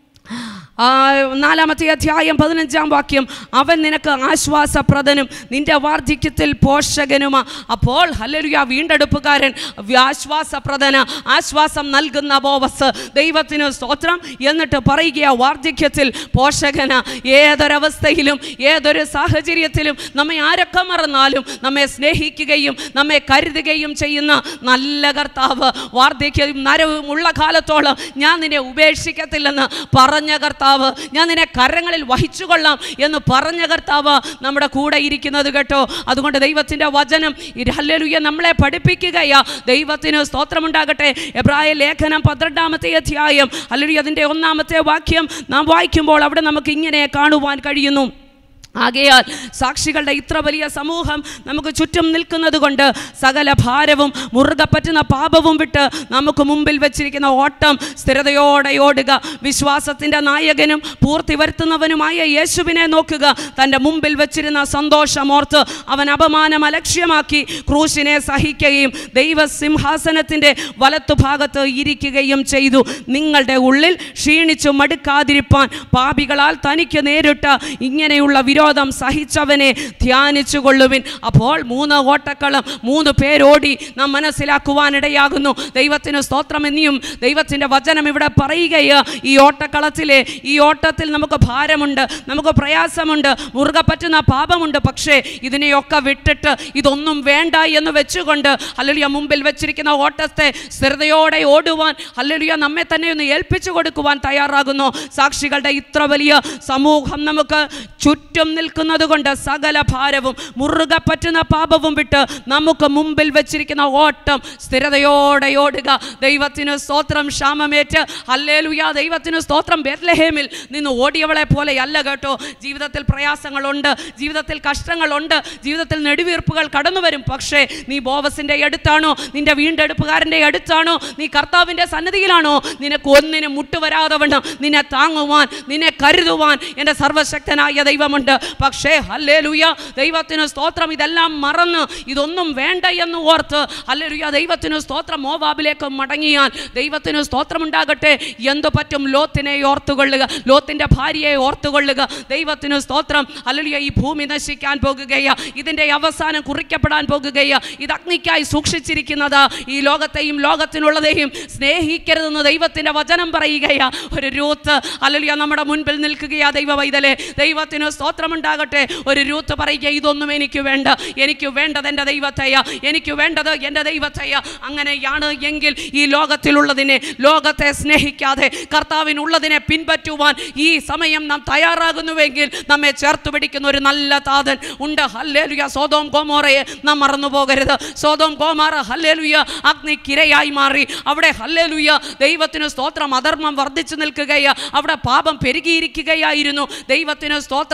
ആ, നാലാമത്തെ അധ്യായം പതിനഞ്ചാം വാക്യം അവൻ നിനക്ക് ആശ്വാസപ്രദനും നിന്റെ വാർദ്ധക്യത്തിൽ പോഷകനുമാ അപ്പോൾ ഹല്ലലുയ വീണ്ടെടുപ്പുകാരൻ ആശ്വാസപ്രദന ആശ്വാസം നൽകുന്ന ബോവസ് ദൈവത്തിന് സ്തോത്രം എന്നിട്ട് പറയുക വാർദ്ധക്യത്തിൽ പോഷകന ഏതൊരവസ്ഥയിലും ഏതൊരു സാഹചര്യത്തിലും നമ്മെ ആരൊക്കെ മറന്നാലും നമ്മെ സ്നേഹിക്കുകയും നമ്മെ കരുതുകയും ചെയ്യുന്ന നല്ല കർത്താവ് വാർദ്ധക്യവും നരവും ഉള്ള കാലത്തോളം ഞാൻ നിന്നെ ഉപേക്ഷിക്കത്തില്ലെന്ന് പറഞ്ഞ കർത്താവ് ഞാൻ നിന്നെ കരങ്ങളിൽ വഹിച്ചുകൊള്ളാം എന്ന് പറഞ്ഞ കർത്താവ് നമ്മുടെ കൂടെ ഇരിക്കുന്നത് കേട്ടോ അതുകൊണ്ട് ദൈവത്തിൻ്റെ വചനം ഹല്ലേലൂയ നമ്മളെ പഠിപ്പിക്കുകയാ ദൈവത്തിന് സ്തോത്രമുണ്ടാകട്ടെ എബ്രായ ലേഖനം പന്ത്രണ്ടാമത്തെ അധ്യായം ഹല്ലേലൂയ അതിൻ്റെ ഒന്നാമത്തെ വാക്യം നാം വായിക്കുമ്പോൾ അവിടെ നമുക്ക് ഇങ്ങനെ കാണുവാൻ കഴിയുന്നു ആകയാൽ സാക്ഷികളുടെ ഇത്ര വലിയ സമൂഹം നമുക്ക് ചുറ്റും നിൽക്കുന്നത് കൊണ്ട് സകല ഭാരവും മുറുകെ പറ്റുന്ന പാപവും വിട്ട് നമുക്ക് മുമ്പിൽ വെച്ചിരിക്കുന്ന ഓട്ടം സ്ഥിരതയോടെ ഓടുക വിശ്വാസത്തിൻ്റെ നായകനും പൂർത്തി വരുത്തുന്നവനുമായ യേശുവിനെ നോക്കുക തൻ്റെ മുമ്പിൽ വെച്ചിരുന്ന സന്തോഷമോർത്ത് അവൻ അപമാനം അലക്ഷ്യമാക്കി ക്രൂശിനെ സഹിക്കുകയും ദൈവസിംഹാസനത്തിൻ്റെ വലത്തുഭാഗത്ത് ഇരിക്കുകയും ചെയ്തു നിങ്ങളുടെ ഉള്ളിൽ ക്ഷീണിച്ചു മടുക്കാതിരിപ്പാൻ പാപികളാൽ തനിക്ക് നേരിട്ട ഇങ്ങനെയുള്ള വിരോധം സഹിച്ചവനെ ധ്യാനിച്ചു കൊള്ളുവിൻ അപ്പോൾ മൂന്ന് ഓട്ടക്കളം മൂന്ന് പേരോടി നാം മനസ്സിലാക്കുവാനിടയാകുന്നു ദൈവത്തിന് സ്തോത്രം എന്നിയും ദൈവത്തിൻ്റെ വചനം ഇവിടെ പറയുകയോ ഈ ഓട്ടക്കളത്തിലെ ഈ ഓട്ടത്തിൽ നമുക്ക് ഭാരമുണ്ട് നമുക്ക് പ്രയാസമുണ്ട് മുറുകെ പറ്റുന്ന പാപമുണ്ട് പക്ഷേ ഇതിനെയൊക്കെ വിട്ടിട്ട് ഇതൊന്നും വേണ്ട എന്ന് വെച്ചുകൊണ്ട് അല്ലലിയ മുമ്പിൽ വെച്ചിരിക്കുന്ന ഓട്ടത്തെ സ്ഥിരതയോടെ ഓടുവാൻ അല്ലലിയ നമ്മെ തന്നെ ഒന്ന് ഏൽപ്പിച്ചു കൊടുക്കുവാൻ തയ്യാറാകുന്നു സാക്ഷികളുടെ ഇത്ര വലിയ സമൂഹം നമുക്ക് ചുറ്റും നിൽക്കുന്നത് കൊണ്ട് സകല ഭാരവും മുറുകെ പറ്റുന്ന പാപവും വിട്ട് നമുക്ക് മുമ്പിൽ വെച്ചിരിക്കുന്ന ഓട്ടം സ്ഥിരതയോടെ ഓടുക ദൈവത്തിന് സ്തോത്രം ക്ഷാമമേറ്റ് അല്ലേലുയ ദൈവത്തിന് സ്തോത്രം ബെത്ലഹേമിൽ നിന്ന് ഓടിയവളെ പോലെ അല്ല കേട്ടോ ജീവിതത്തിൽ പ്രയാസങ്ങളുണ്ട് ജീവിതത്തിൽ കഷ്ടങ്ങളുണ്ട് ജീവിതത്തിൽ നെടുവീർപ്പുകൾ കടന്നു വരും പക്ഷേ നീ ബോവസിൻ്റെ അടുത്താണോ നിന്റെ വീണ്ടെടുപ്പുകാരൻ്റെ അടുത്താണോ നീ കർത്താവിൻ്റെ സന്നിധിയിലാണോ നിനക്ക് ഒന്നിനും മുട്ടുവരാതെ വണ്ണം നിന്നെ താങ്ങുവാൻ നിന്നെ കരുതുവാൻ എൻ്റെ സർവശക്തനായ ദൈവമുണ്ട് പക്ഷേ ഹല്ലേലൂയ ദൈവത്തിന് സ്തോത്രം ഇതെല്ലാം മറന്ന് ഇതൊന്നും വേണ്ട എന്ന് ഓർത്ത് ഹല്ലേലൂയ ദൈവത്തിന് സ്തോത്രം മോവാബിലേക്ക് മടങ്ങിയാൽ ദൈവത്തിന് സ്തോത്രമുണ്ടാകട്ടെ എന്തു പറ്റും ലോത്തിനെ ഓർത്തുകൊള്ളുക ലോത്തിൻ്റെ ഭാര്യയെ ഓർത്തുകൊള്ളുക ദൈവത്തിന് സ്തോത്രം ഹല്ലേലൂയ ഈ ഭൂമി നശിക്കാൻ പോകുകയാ ഇതിൻ്റെ അവസാനം കുറിക്കപ്പെടാൻ പോകുകയാ ഇത് അഗ്നിക്കായി സൂക്ഷിച്ചിരിക്കുന്നത് ഈ ലോകത്തെയും ലോകത്തിനുള്ളതെയും സ്നേഹിക്കരുതെന്ന് ദൈവത്തിൻ്റെ വചനം പറയുകയാ ഒരു രൂത്ത് ഹല്ലേലൂയ നമ്മുടെ മുൻപിൽ നിൽക്കുകയാ ദൈവ വൈതലേ ദൈവത്തിന് സ്തോത്രമുണ്ടാകട്ടെ ഒരു രൂത്ത് പറയുക ഇതൊന്നും എനിക്ക് വേണ്ട എനിക്ക് വേണ്ടത് എൻ്റെ ദൈവത്തെയാ എനിക്ക് വേണ്ടത് എൻ്റെ ദൈവത്തെയാ അങ്ങനെയാണ് എങ്കിൽ ഈ ലോകത്തിലുള്ളതിനെ ലോകത്തെ സ്നേഹിക്കാതെ കർത്താവിനുള്ളതിനെ പിൻപറ്റുവാൻ ഈ സമയം നാം തയ്യാറാകുന്നുവെങ്കിൽ നമ്മെ ചേർത്ത് പിടിക്കുന്ന ഒരു നല്ല താതൻ ഉണ്ട് ഹല്ലേലുയ സോതോം കോമോറയെ നാം മറന്നു പോകരുത് സോതോം കോമാറ ഹല്ലേലുയ അഗ്നിക്കിരയായി മാറി അവിടെ ഹല്ലേലുയ ദൈവത്തിന് സ്തോത്രം അധർമ്മം വർദ്ധിച്ചു നിൽക്കുകയാ അവിടെ പാപം പെരുകിയിരിക്കുകയായിരുന്നു ദൈവത്തിന് സ്തോത്രം അവിടെ ദൈവ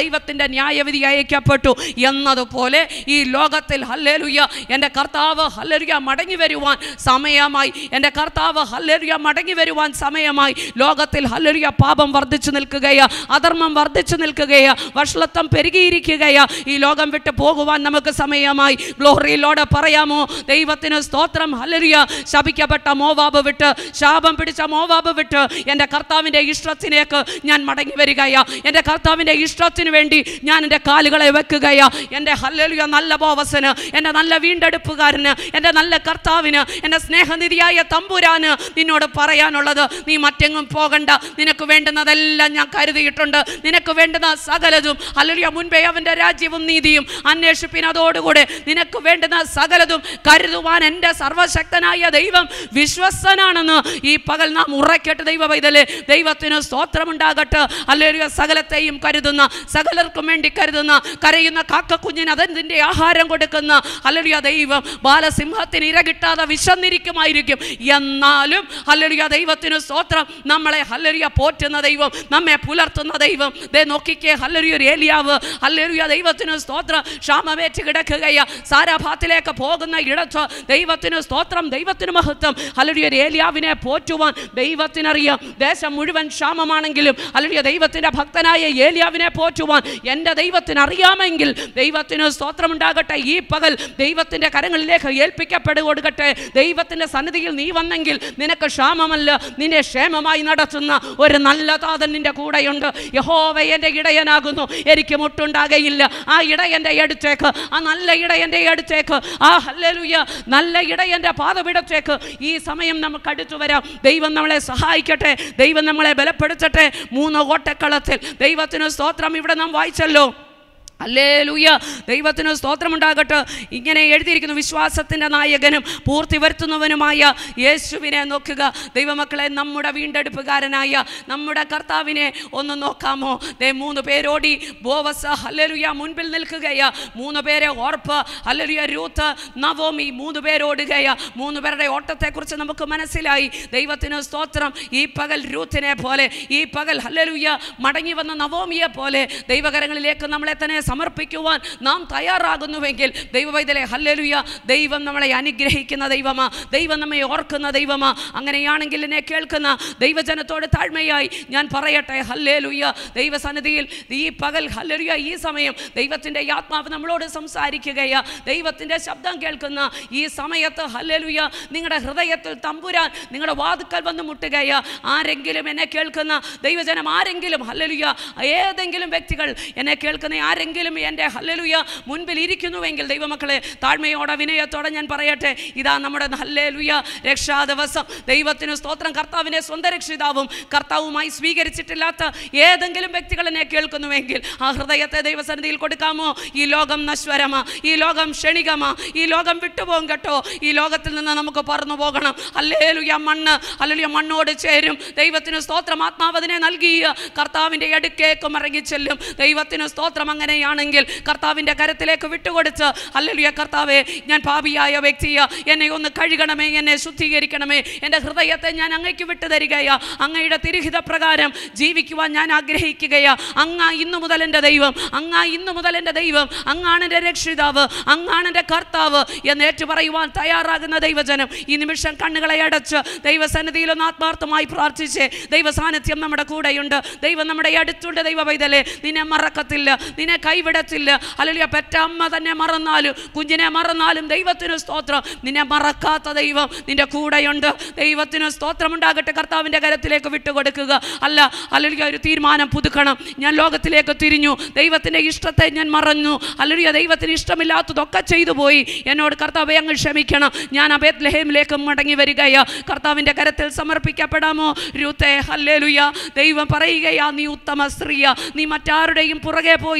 ദൈവത്തിൻ്റെ ന്യായവിധി അയക്കപ്പെട്ടു എന്നതുപോലെ ഈ ലോകത്തിൽ ഹല്ലേലുയ എൻ്റെ കർത്താവ് ഹല്ലേലുയ മടങ്ങി വരുവാൻ സമയമായി എൻ്റെ കർത്താവ് ഹല്ലേലുയ മടങ്ങി വരുവാൻ സമയമായി ലോകത്തിൽ ഹല്ലേലുയ പാപം വർദ്ധിച്ചു നിൽക്കുകയാ അധർമ്മം വർദ്ധിച്ചു നിൽക്കുകയാ വഷളത്വം പെരുകിയിരിക്കുകയാ ഈ ലോകം വിട്ട് പോകുവാൻ നമുക്ക് സമയമായി ഗ്ലോറിയിലോട് പറയാമോ ദൈവത്തിന് സ്തോത്രം ഹല്ലേലുയ ശപിക്കപ്പെട്ട മോവാബ് വിട്ട് ശാപം പിടിച്ച മോവാബ് വിട്ട് എൻ്റെ കർത്താവിൻ്റെ ഇഷ്ടത്തിലേക്ക് ഞാൻ മടങ്ങി വരികയാ എൻ്റെ കർത്താവിൻ്റെ ഇഷ്ടത്തിന് വേണ്ടി ഞാൻ എൻ്റെ കാലുകളെ വെക്കുകയാ എൻ്റെ ഹല്ലേലുയ നല്ല ബോവസന് എൻ്റെ നല്ല വീണ്ടെടുപ്പുകാരന് എൻ്റെ നല്ല കർത്താവിന് എൻ്റെ സ്നേഹനിധിയായ തമ്പുരാന് നിന്നോട് പറയാനുള്ളത് നീ മറ്റെങ്ങും പോകണ്ട നിനക്ക് വേണ്ടുന്നതെല്ലാം ഞാൻ കരുതിയിട്ടുണ്ട് നിനക്ക് വേണ്ടുന്ന സകലതും ഹല്ലേലൂയ മുൻപേ അവൻ്റെ രാജ്യവും നീതിയും അന്വേഷിപ്പിൻ അതോടുകൂടെ നിനക്ക് വേണ്ടുന്ന സകലതും കരുതുവാൻ എൻ്റെ സർവശക്തനായ ദൈവം വിശ്വസ്തനാണെന്ന് ഈ പകൽ നാം ഉറക്കട്ടെ ദൈവ പൈതലേ ദൈവത്തിന് സ്തോത്രമുണ്ടാകട്ടെ ഹല്ലേലൂയ സകലത്തെയും കരുതുന്ന സകലർക്കും വേണ്ടി കരുതുന്ന കരയുന്ന കാക്കക്കുഞ്ഞിന് അതിൻ്റെ ആഹാരം കൊടുക്കുന്ന ഹല്ലേലൂയ ദൈവം ബാലസിംഹത്തിന് ഇര കിട്ടാതെ വിശന്നിരിക്കുമായിരിക്കും എന്നാലും ഹല്ലേലൂയ ദൈവത്തിന് സ്തോത്രം നമ്മളെ ഹല്ലേലൂയ പോറ്റുന്ന ദൈവം നമ്മെ പുലർത്തുന്ന ദൈവം ദേ നോക്കിക്കേ ഹല്ലേലൂയ ഒരു ഏലിയാവ് ഹല്ലേലൂയ ദൈവത്തിന് സ്തോത്രം ക്ഷാമമേറ്റ് കിടക്കുകയ സാരാഭാത്തിലേക്ക് പോകുന്ന ഇടത്ത് ദൈവത്തിന് സ്തോത്രം ദൈവത്തിന് മഹത്വം ഹല്ലേലൂയ ഒരു ഏലിയാവിനെ പോറ്റുവാൻ ദൈവത്തിനറിയാം ദേശം മുഴുവൻ ക്ഷാമമാണെങ്കിലും ഹല്ലേലൂയ ദൈവത്തിൻ്റെ ഭക്തനായ ഏലിയാവിനെ പോറ്റുവാൻ എൻ്റെ ദൈവത്തിന് അറിയാമെങ്കിൽ ദൈവത്തിന് സ്തോത്രമുണ്ടാകട്ടെ ഈ പകൽ ദൈവത്തിൻ്റെ കരങ്ങളിലേക്ക് ഏൽപ്പിക്കപ്പെടുക കൊടുക്കട്ടെ ദൈവത്തിൻ്റെ സന്നിധിയിൽ നീ വന്നെങ്കിൽ നിനക്ക് ക്ഷാമമല്ല നിന്നെ ക്ഷേമമായി നടത്തുന്ന ഒരു നല്ല താതൻ നിന്റെ കൂടെയുണ്ട് യഹോവ എൻ്റെ ഇടയനാകുന്നു എനിക്ക് മുട്ടുണ്ടാകയില്ല ആ ഇടയൻ്റെ അടുത്തേക്ക് ആ നല്ല ഇടയൻ്റെ അടുത്തേക്ക് ആ ഹല്ലേലൂയ നല്ല ഇടയൻ്റെ പാതപിടത്തേക്ക് ഈ സമയം നമുക്ക് അടുത്തു വരാം ദൈവം നമ്മളെ സഹായിക്കട്ടെ ദൈവം നമ്മളെ ബലപ്പെടുത്തട്ടെ മൂന്ന് ഓട്ടക്കളത്തിൽ ദൈവത്തിന് സ്തോത്രം ഇവിടെ നാം വായിച്ചല്ലോ അല്ലേലൂയ ദൈവത്തിന് സ്തോത്രമുണ്ടാകട്ടെ ഇങ്ങനെ എഴുതിയിരിക്കുന്നു വിശ്വാസത്തിൻ്റെ നായകനും പൂർത്തി വരുത്തുന്നവനുമായ യേശുവിനെ നോക്കുക ദൈവമക്കളെ നമ്മുടെ വീണ്ടെടുപ്പുകാരനായ നമ്മുടെ കർത്താവിനെ ഒന്ന് നോക്കാമോ ദേ മൂന്ന് പേരോടി ബോവസ ഹല്ലേലൂയ മുൻപിൽ നിൽക്കുകയാ മൂന്ന് പേരെ ഓർപ്പ് ഹല്ലേലൂയ രൂത്ത് നവോമി മൂന്ന് പേരോടുകയാ മൂന്ന് പേരുടെ ഓട്ടത്തെക്കുറിച്ച് നമുക്ക് മനസ്സിലായി ദൈവത്തിന് സ്തോത്രം ഈ പകൽ രൂത്തിനെ പോലെ ഈ പകൽ ഹല്ലേലൂയ മടങ്ങി വന്ന നവോമിയെ പോലെ ദൈവകരങ്ങളിലേക്ക് നമ്മളെ തന്നെ സമർപ്പിക്കുവാൻ നാം തയ്യാറാകുന്നുവെങ്കിൽ ദൈവവൈദ്യലെ ഹല്ലേലൂയ ദൈവം നമ്മളെ അനുഗ്രഹിക്കുന്ന ദൈവമാ ദൈവം നമ്മെ ഓർക്കുന്ന ദൈവമാ അങ്ങനെയാണെങ്കിൽ എന്നെ കേൾക്കുന്ന ദൈവജനത്തോട് താഴ്മയായി ഞാൻ പറയട്ടെ ഹല്ലേലൂയ ദൈവസന്നിധിയിൽ ഈ പകൽ ഹല്ലേലൂയ ഈ സമയം ദൈവത്തിൻ്റെ ആത്മാവ് നമ്മളോട് സംസാരിക്കുകയാ ദൈവത്തിൻ്റെ ശബ്ദം കേൾക്കുന്ന ഈ സമയത്ത് ഹല്ലേലൂയ നിങ്ങളുടെ ഹൃദയത്തിൽ തമ്പുരാൻ നിങ്ങളുടെ വാതുക്കൽ വന്ന് മുട്ടുകയാ ആരെങ്കിലും എന്നെ കേൾക്കുന്ന ദൈവജനം ആരെങ്കിലും ഹല്ലേലൂയ ഏതെങ്കിലും വ്യക്തികൾ എന്നെ കേൾക്കുന്ന ആരെങ്കിലും എൻ്റെ ഹല്ലേലൂയ മുൻപിൽ ഇരിക്കുന്നുവെങ്കിൽ ദൈവമക്കളെ താഴ്മയോടെ വിനയത്തോടെ ഞാൻ പറയട്ടെ ഇതാ നമ്മുടെ ഹല്ലേലൂയ രക്ഷാ ദിവസം ദൈവത്തിന് സ്തോത്രം കർത്താവിനെ സ്വന്തം രക്ഷിതാവും കർത്താവുമായി സ്വീകരിച്ചിട്ടില്ലാത്ത ഏതെങ്കിലും വ്യക്തികൾ എന്നെ കേൾക്കുന്നുവെങ്കിൽ ആ ഹൃദയത്തെ ദൈവസന്നിധിയിൽ കൊടുക്കാമോ ഈ ലോകം നശ്വരമാ ഈ ലോകം ക്ഷണികമാ ഈ ലോകം വിട്ടുപോകും കേട്ടോ ഈ ലോകത്തിൽ നിന്ന് നമുക്ക് പറന്നു പോകണം അല്ലേലുയ മണ്ണ് അല്ലേലുയ മണ്ണോട് ചേരും ദൈവത്തിന് സ്തോത്രം ആത്മാവതിനെ നൽകിയ കർത്താവിൻ്റെ അടുക്കേക്കും ഇറങ്ങിച്ചെല്ലും ദൈവത്തിന് സ്തോത്രം അങ്ങനെയാണെങ്കിൽ കർത്താവിൻ്റെ കരത്തിലേക്ക് വിട്ടുകൊടുത്ത് അല്ലേലുയ കർത്താവെ ഞാൻ പാപിയായ വ്യക്തിയ എന്നെ ഒന്ന് കഴുകണമേ എന്നെ ശുദ്ധീകരിക്കണമേ എൻ്റെ ഹൃദയത്തെ ഞാൻ അങ്ങയ്ക്ക് വിട്ടു തരികയാ അങ്ങയുടെ തിരുഹിത പ്രകാരം ജീവിക്കുവാൻ ഞാൻ ആഗ്രഹിക്കുകയാ അങ്ങ ഇന്നു മുതൽ എൻ്റെ ദൈവം അങ്ങ ഇന്നു മുതൽ എൻ്റെ ദൈവം അങ്ങാണ് എൻ്റെ രക്ഷിതാവ് അങ്ങാണ് എൻ്റെ കർത്താവ് എന്ന് ഏറ്റു പറയുവാൻ തയ്യാറാകുന്ന ദൈവജനം ഈ നിമിഷം കണ്ണുകളെ അടച്ച് ദൈവസന്നിധിയിൽ ഒന്ന് ആത്മാർത്ഥമായി പ്രാർത്ഥിച്ച് ദൈവ സാന്നിധ്യം നമ്മുടെ കൂടെയുണ്ട് ദൈവം നമ്മുടെ അടുത്തുണ്ട് ദൈവ പൈതലേ നിന്നെ മറക്കത്തില്ല നിന്നെ കൈവിടത്തില്ല അല്ലെങ്കിൽ പെറ്റ അമ്മ തന്നെ മറന്നാലും കുഞ്ഞിനെ മറന്നാലും ദൈവത്തിന് സ്തോത്രം നിന്നെ മറക്കാത്ത ദൈവം നിന്റെ കൂടെയുണ്ട് ദൈവത്തിന് സ്തോത്രം ഉണ്ടാകട്ടെ കർത്താവിൻ്റെ കരത്തിലേക്ക് വിട്ടുകൊടുക്കുക അല്ല അല്ലെങ്കിൽ ഒരു തീരുമാനം പുതുക്കണം ഞാൻ ലോകത്തിലേക്ക് തിരിഞ്ഞു ദൈവത്തിൻ്റെ ഇഷ്ടത്തെ ഞാൻ മറഞ്ഞു അല്ലെങ്കിൽ ദൈവത്തിന് ഇഷ്ടമില്ലാത്തതൊക്കെ ചെയ്തു പോയി എന്നോട് കർത്താവെ അങ്ങ് ക്ഷമിക്കണം ഞാൻ അബേത് ലഹേമിലേക്ക് മടങ്ങി വരികയാ കർത്താവിൻ്റെ കരത്തിൽ സമർപ്പിക്കപ്പെടാമോ രൂത്തെ ഹല്ലേലുയ ദൈവം പറയുകയാ നീ ഉത്തമ സ്ത്രീയ നീ മറ്റാരുടെയും പുറകെ പോയില്ല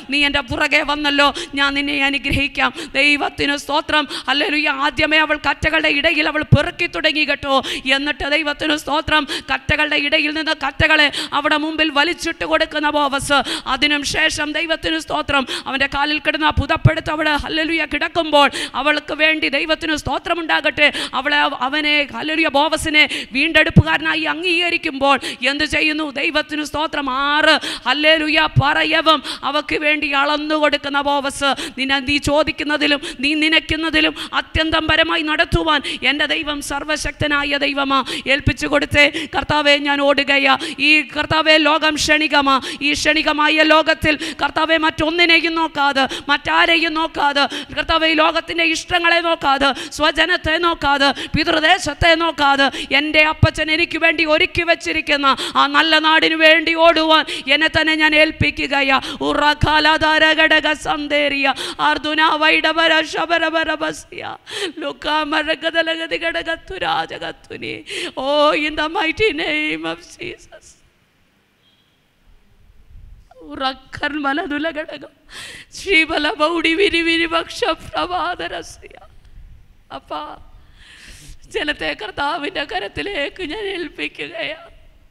നീ എൻ്റെ പുറകെ വന്നല്ലോ ഞാൻ നിന്നെ അനുഗ്രഹിക്കാം ദൈവത്തിന് സ്തോത്രം അല്ലെലുയ്യ ആദ്യമേ അവൾ കറ്റകളുടെ ഇടയിൽ അവൾ പെറുക്കി തുടങ്ങി കേട്ടോ എന്നിട്ട് ദൈവത്തിന് സ്തോത്രം കറ്റകളുടെ ഇടയിൽ നിന്ന് കറ്റകളെ അവിടെ മുമ്പിൽ വലിച്ചിട്ട് കൊടുക്കുന്ന ബോവസ് അതിനും ശേഷം ദൈവത്തിന് സ്തോത്രം അവൻ്റെ കാലിൽ കിടന്ന പുതപ്പെടുത്ത് അവൾ ഹല്ലലുയ കിടക്കുമ്പോൾ അവൾക്ക് വേണ്ടി ദൈവത്തിന് സ്തോത്രമുണ്ടാകട്ടെ അവളെ അവനെ ഹല്ലലുയ ബോവസിനെ വീണ്ടെടുപ്പുകാരനായി അംഗീകരിക്കുമ്പോൾ എന്ത് ചെയ്യുന്നു ദൈവത്തിന് സ്തോത്രം ആറ് ഹല്ലേലുയ പറയവും അവക്ക് വേണ്ടി അളന്നു കൊടുക്കുന്ന ബോവസ് നിന്നെ നീ ചോദിക്കുന്നതിലും നീ നനയ്ക്കുന്നതിലും അത്യന്തം പരമായി നടത്തുവാൻ എൻ്റെ ദൈവം സർവശക്തനായ ദൈവമാ ഏൽപ്പിച്ചു കൊടുത്തേ കർത്താവെ ഞാൻ ഓടുകയാ ഈ കർത്താവെ ലോകം ക്ഷണികമാ ഈ ക്ഷണികമായ ലോകത്തിൽ കർത്താവെ മറ്റൊന്നിനെയും നോക്കാതെ മറ്റാരെയും നോക്കാതെ കർത്താവെ ഈ ലോകത്തിൻ്റെ ഇഷ്ടങ്ങളെ നോക്കാതെ സ്വജനത്തെ നോക്കാതെ പിതൃദേശത്തെ നോക്കാതെ എൻ്റെ അപ്പച്ചൻ എനിക്ക് വേണ്ടി ഒരുക്കി വെച്ചിരിക്കുന്ന ആ നല്ല നാടിനു വേണ്ടി ഓടുവാൻ എന്നെ തന്നെ ഞാൻ ഏൽപ്പിക്കുകയാ ഉറക്കാലധാരഘടക സന്ദേരിയ അർദുന വൈഡവര ശബരബരബസ്യ ലുക്കാമരഗതലഗതി ഘടകത്തു രാജകത്തുനി oh in the mighty name of Jesus ഉറക്കൻ മലതുല ഘടകം ശ്രീബല ബൗഡി വിരി വിരി ഭക്ഷ പ്രഭാതരസ്യ അപ്പാ ജനത്തെ കർത്താവിൻ്റെ കരത്തിലേക്ക് ഞാൻ ഏൽപ്പിക്കുകയാണ്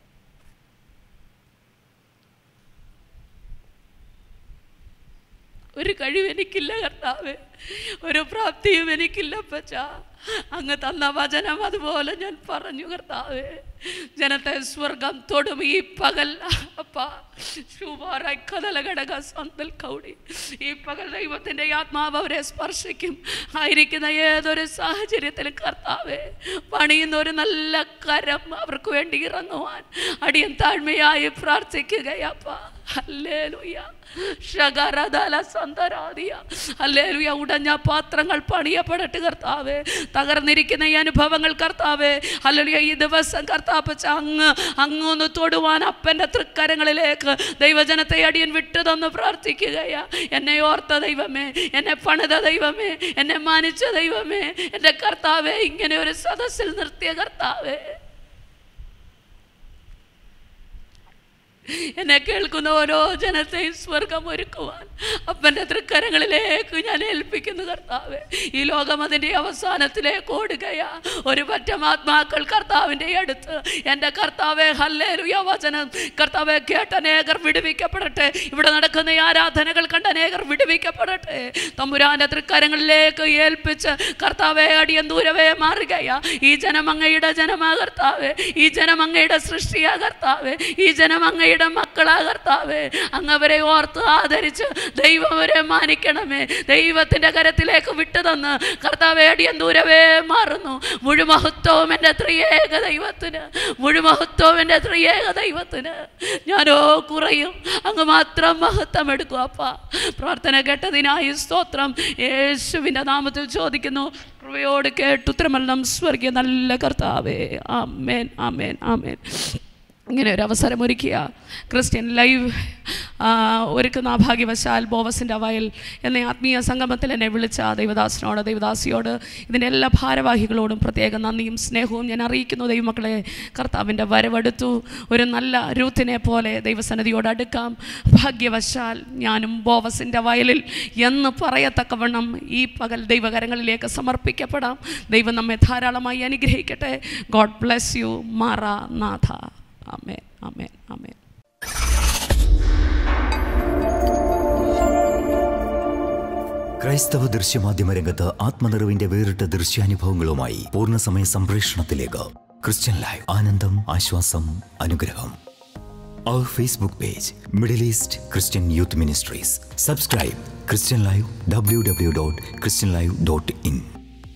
ഒരു കഴിവ് എനിക്കില്ല കർത്താവ് ഒരു പ്രാപ്തിയും എനിക്കില്ല പച്ച അങ്ങ് തന്ന വചനം അതുപോലെ ഞാൻ പറഞ്ഞു കർത്താവേ ജനത്തെ സ്വർഗം തൊടും ഈ പകൽ അപ്പ ഘടക സ്വന്തൽ കൗടി ഈ പകൽ ദൈവത്തിൻ്റെ ആത്മാവ് അവരെ സ്പർശിക്കും ആയിരിക്കുന്ന ഏതൊരു സാഹചര്യത്തിലും കർത്താവേ പണിയുന്ന ഒരു നല്ല കരം അവർക്ക് വേണ്ടി ഇറങ്ങുവാൻ അടിയൻ താഴ്മയായി പ്രാർത്ഥിക്കുകയപ്പ ഹല്ലേലൂയ ഷഗരദല സന്തരാദിയ ഹല്ലേലൂയ ഉടഞ്ഞ പാത്രങ്ങൾ പണിയപ്പെടട്ടെ കർത്താവേ തകർന്നിരിക്കുന്ന ഈ അനുഭവങ്ങൾ കർത്താവേ ഹല്ലേലൂയ ഈ ദിവസം കർത്താപ്പച്ച അങ്ങ് അങ്ങൊന്ന് തൊടുവാൻ അപ്പൻ്റെ തൃക്കരങ്ങളിലേക്ക് ദൈവജനത്തെ അടിയൻ വിട്ടു തന്ന് പ്രാർത്ഥിക്കുകയാ എന്നെ ഓർത്ത ദൈവമേ എന്നെ പണിത ദൈവമേ എന്നെ മാനിച്ച ദൈവമേ എൻ്റെ കർത്താവേ ഇങ്ങനെ ഒരു സദസ്സിൽ നിർത്തിയ കർത്താവേ എന്നെ കേൾക്കുന്ന ഓരോ ജനത്തെയും സ്വർഗം ഒരുക്കുവാൻ അപ്പൻ്റെ തൃക്കരങ്ങളിലേക്ക് ഞാൻ ഏൽപ്പിക്കുന്നു കർത്താവെ ഈ ലോകം അതിൻ്റെ അവസാനത്തിലേക്ക് ഓടുകയാ ഒരു പറ്റം ആത്മാക്കൾ കർത്താവിൻ്റെ അടുത്ത് എൻ്റെ കർത്താവെ ഹല്ലേലുയ വചനം കർത്താവെ കേട്ട അനേകർ വിടുവിക്കപ്പെടട്ടെ ഇവിടെ നടക്കുന്ന ഈ ആരാധനകൾ കണ്ട അനേകർ വിടുവിക്കപ്പെടട്ടെ തമ്പുരാൻ്റെ തൃക്കരങ്ങളിലേക്ക് ഏൽപ്പിച്ച് കർത്താവെ അടിയൻ ദൂരവേ മാറുകയാ ഈ ജനം അങ്ങയുടെ ജനമാ കർത്താവെ ഈ ജനം അങ്ങയുടെ സൃഷ്ടിയാ കർത്താവെ ഈ ജനം അങ്ങയുടെ മക്കളാ കർത്താവെ അങ്ങ് അവരെ ഓർത്ത് ആദരിച്ച് ദൈവം അവരെ മാനിക്കണമേ ദൈവത്തിൻ്റെ കരത്തിലേക്ക് വിട്ടു തന്ന് കർത്താവെ അടിയൻ ദൂരവേ മാറുന്നു മുഴുമഹത്വവും എൻ്റെ ത്രിയേക ദൈവത്തിന് മുഴുമഹത്വവും എൻ്റെ ത്രിയേക ദൈവത്തിന് ഞാനോ കുറയും അങ്ങ് മാത്രം മഹത്വം എടുക്കും അപ്പ പ്രാർത്ഥന കേട്ടതിനായി സ്തോത്രം യേശുവിൻ്റെ നാമത്തിൽ ചോദിക്കുന്നു കൃപയോട് കേട്ടുത്തരമെല്ലാം സ്വർഗീയ നല്ല കർത്താവേ ആമേൻ ആമേൻ ആമേൻ ഇങ്ങനെ ഒരു അവസരം ഒരുക്കിയ ക്രിസ്ത്യൻ ലൈവ് ആ, ഒരുക്കുന്ന ആ ഭാഗ്യവശാൽ ബോവസിൻ്റെ വയൽ എന്ന ആത്മീയ സംഗമത്തിൽ എന്നെ വിളിച്ച ദൈവദാസനോട് ദൈവദാസിയോട് ഇതിൻ്റെ എല്ലാ ഭാരവാഹികളോടും പ്രത്യേക നന്ദിയും സ്നേഹവും ഞാൻ അറിയിക്കുന്നു ദൈവമക്കളെ കർത്താവിൻ്റെ വരവെടുത്തു ഒരു നല്ല രൂത്തിനെ പോലെ ദൈവസന്നിധിയോട് അടുക്കാം ഭാഗ്യവശാൽ ഞാനും ബോവസിൻ്റെ വയലിൽ എന്ന് പറയത്തക്കവണ്ണം ഈ പകൽ ദൈവകരങ്ങളിലേക്ക് സമർപ്പിക്കപ്പെടാം ദൈവം നമ്മെ ധാരാളമായി അനുഗ്രഹിക്കട്ടെ ഗോഡ് ബ്ലെസ് യു മാറ നാഥ ആമേൻ ആമേൻ ആമേൻ ക്രൈസ്തവ ദൃശ്യമാധ്യമ രംഗത്ത് ആത്മനിറവിന്റെ വേറിട്ട ദൃശ്യാനുഭവങ്ങളുമായി പൂർണ്ണസമയ സംപ്രേഷണത്തിലേക്ക് ക്രിസ്ത്യൻ ലൈവ് ആനന്ദം ആശ്വാസം അനുഗ്രഹം അവർ Facebook page middle east Christian youth ministries subscribe Christian live W W dot Christian live dot in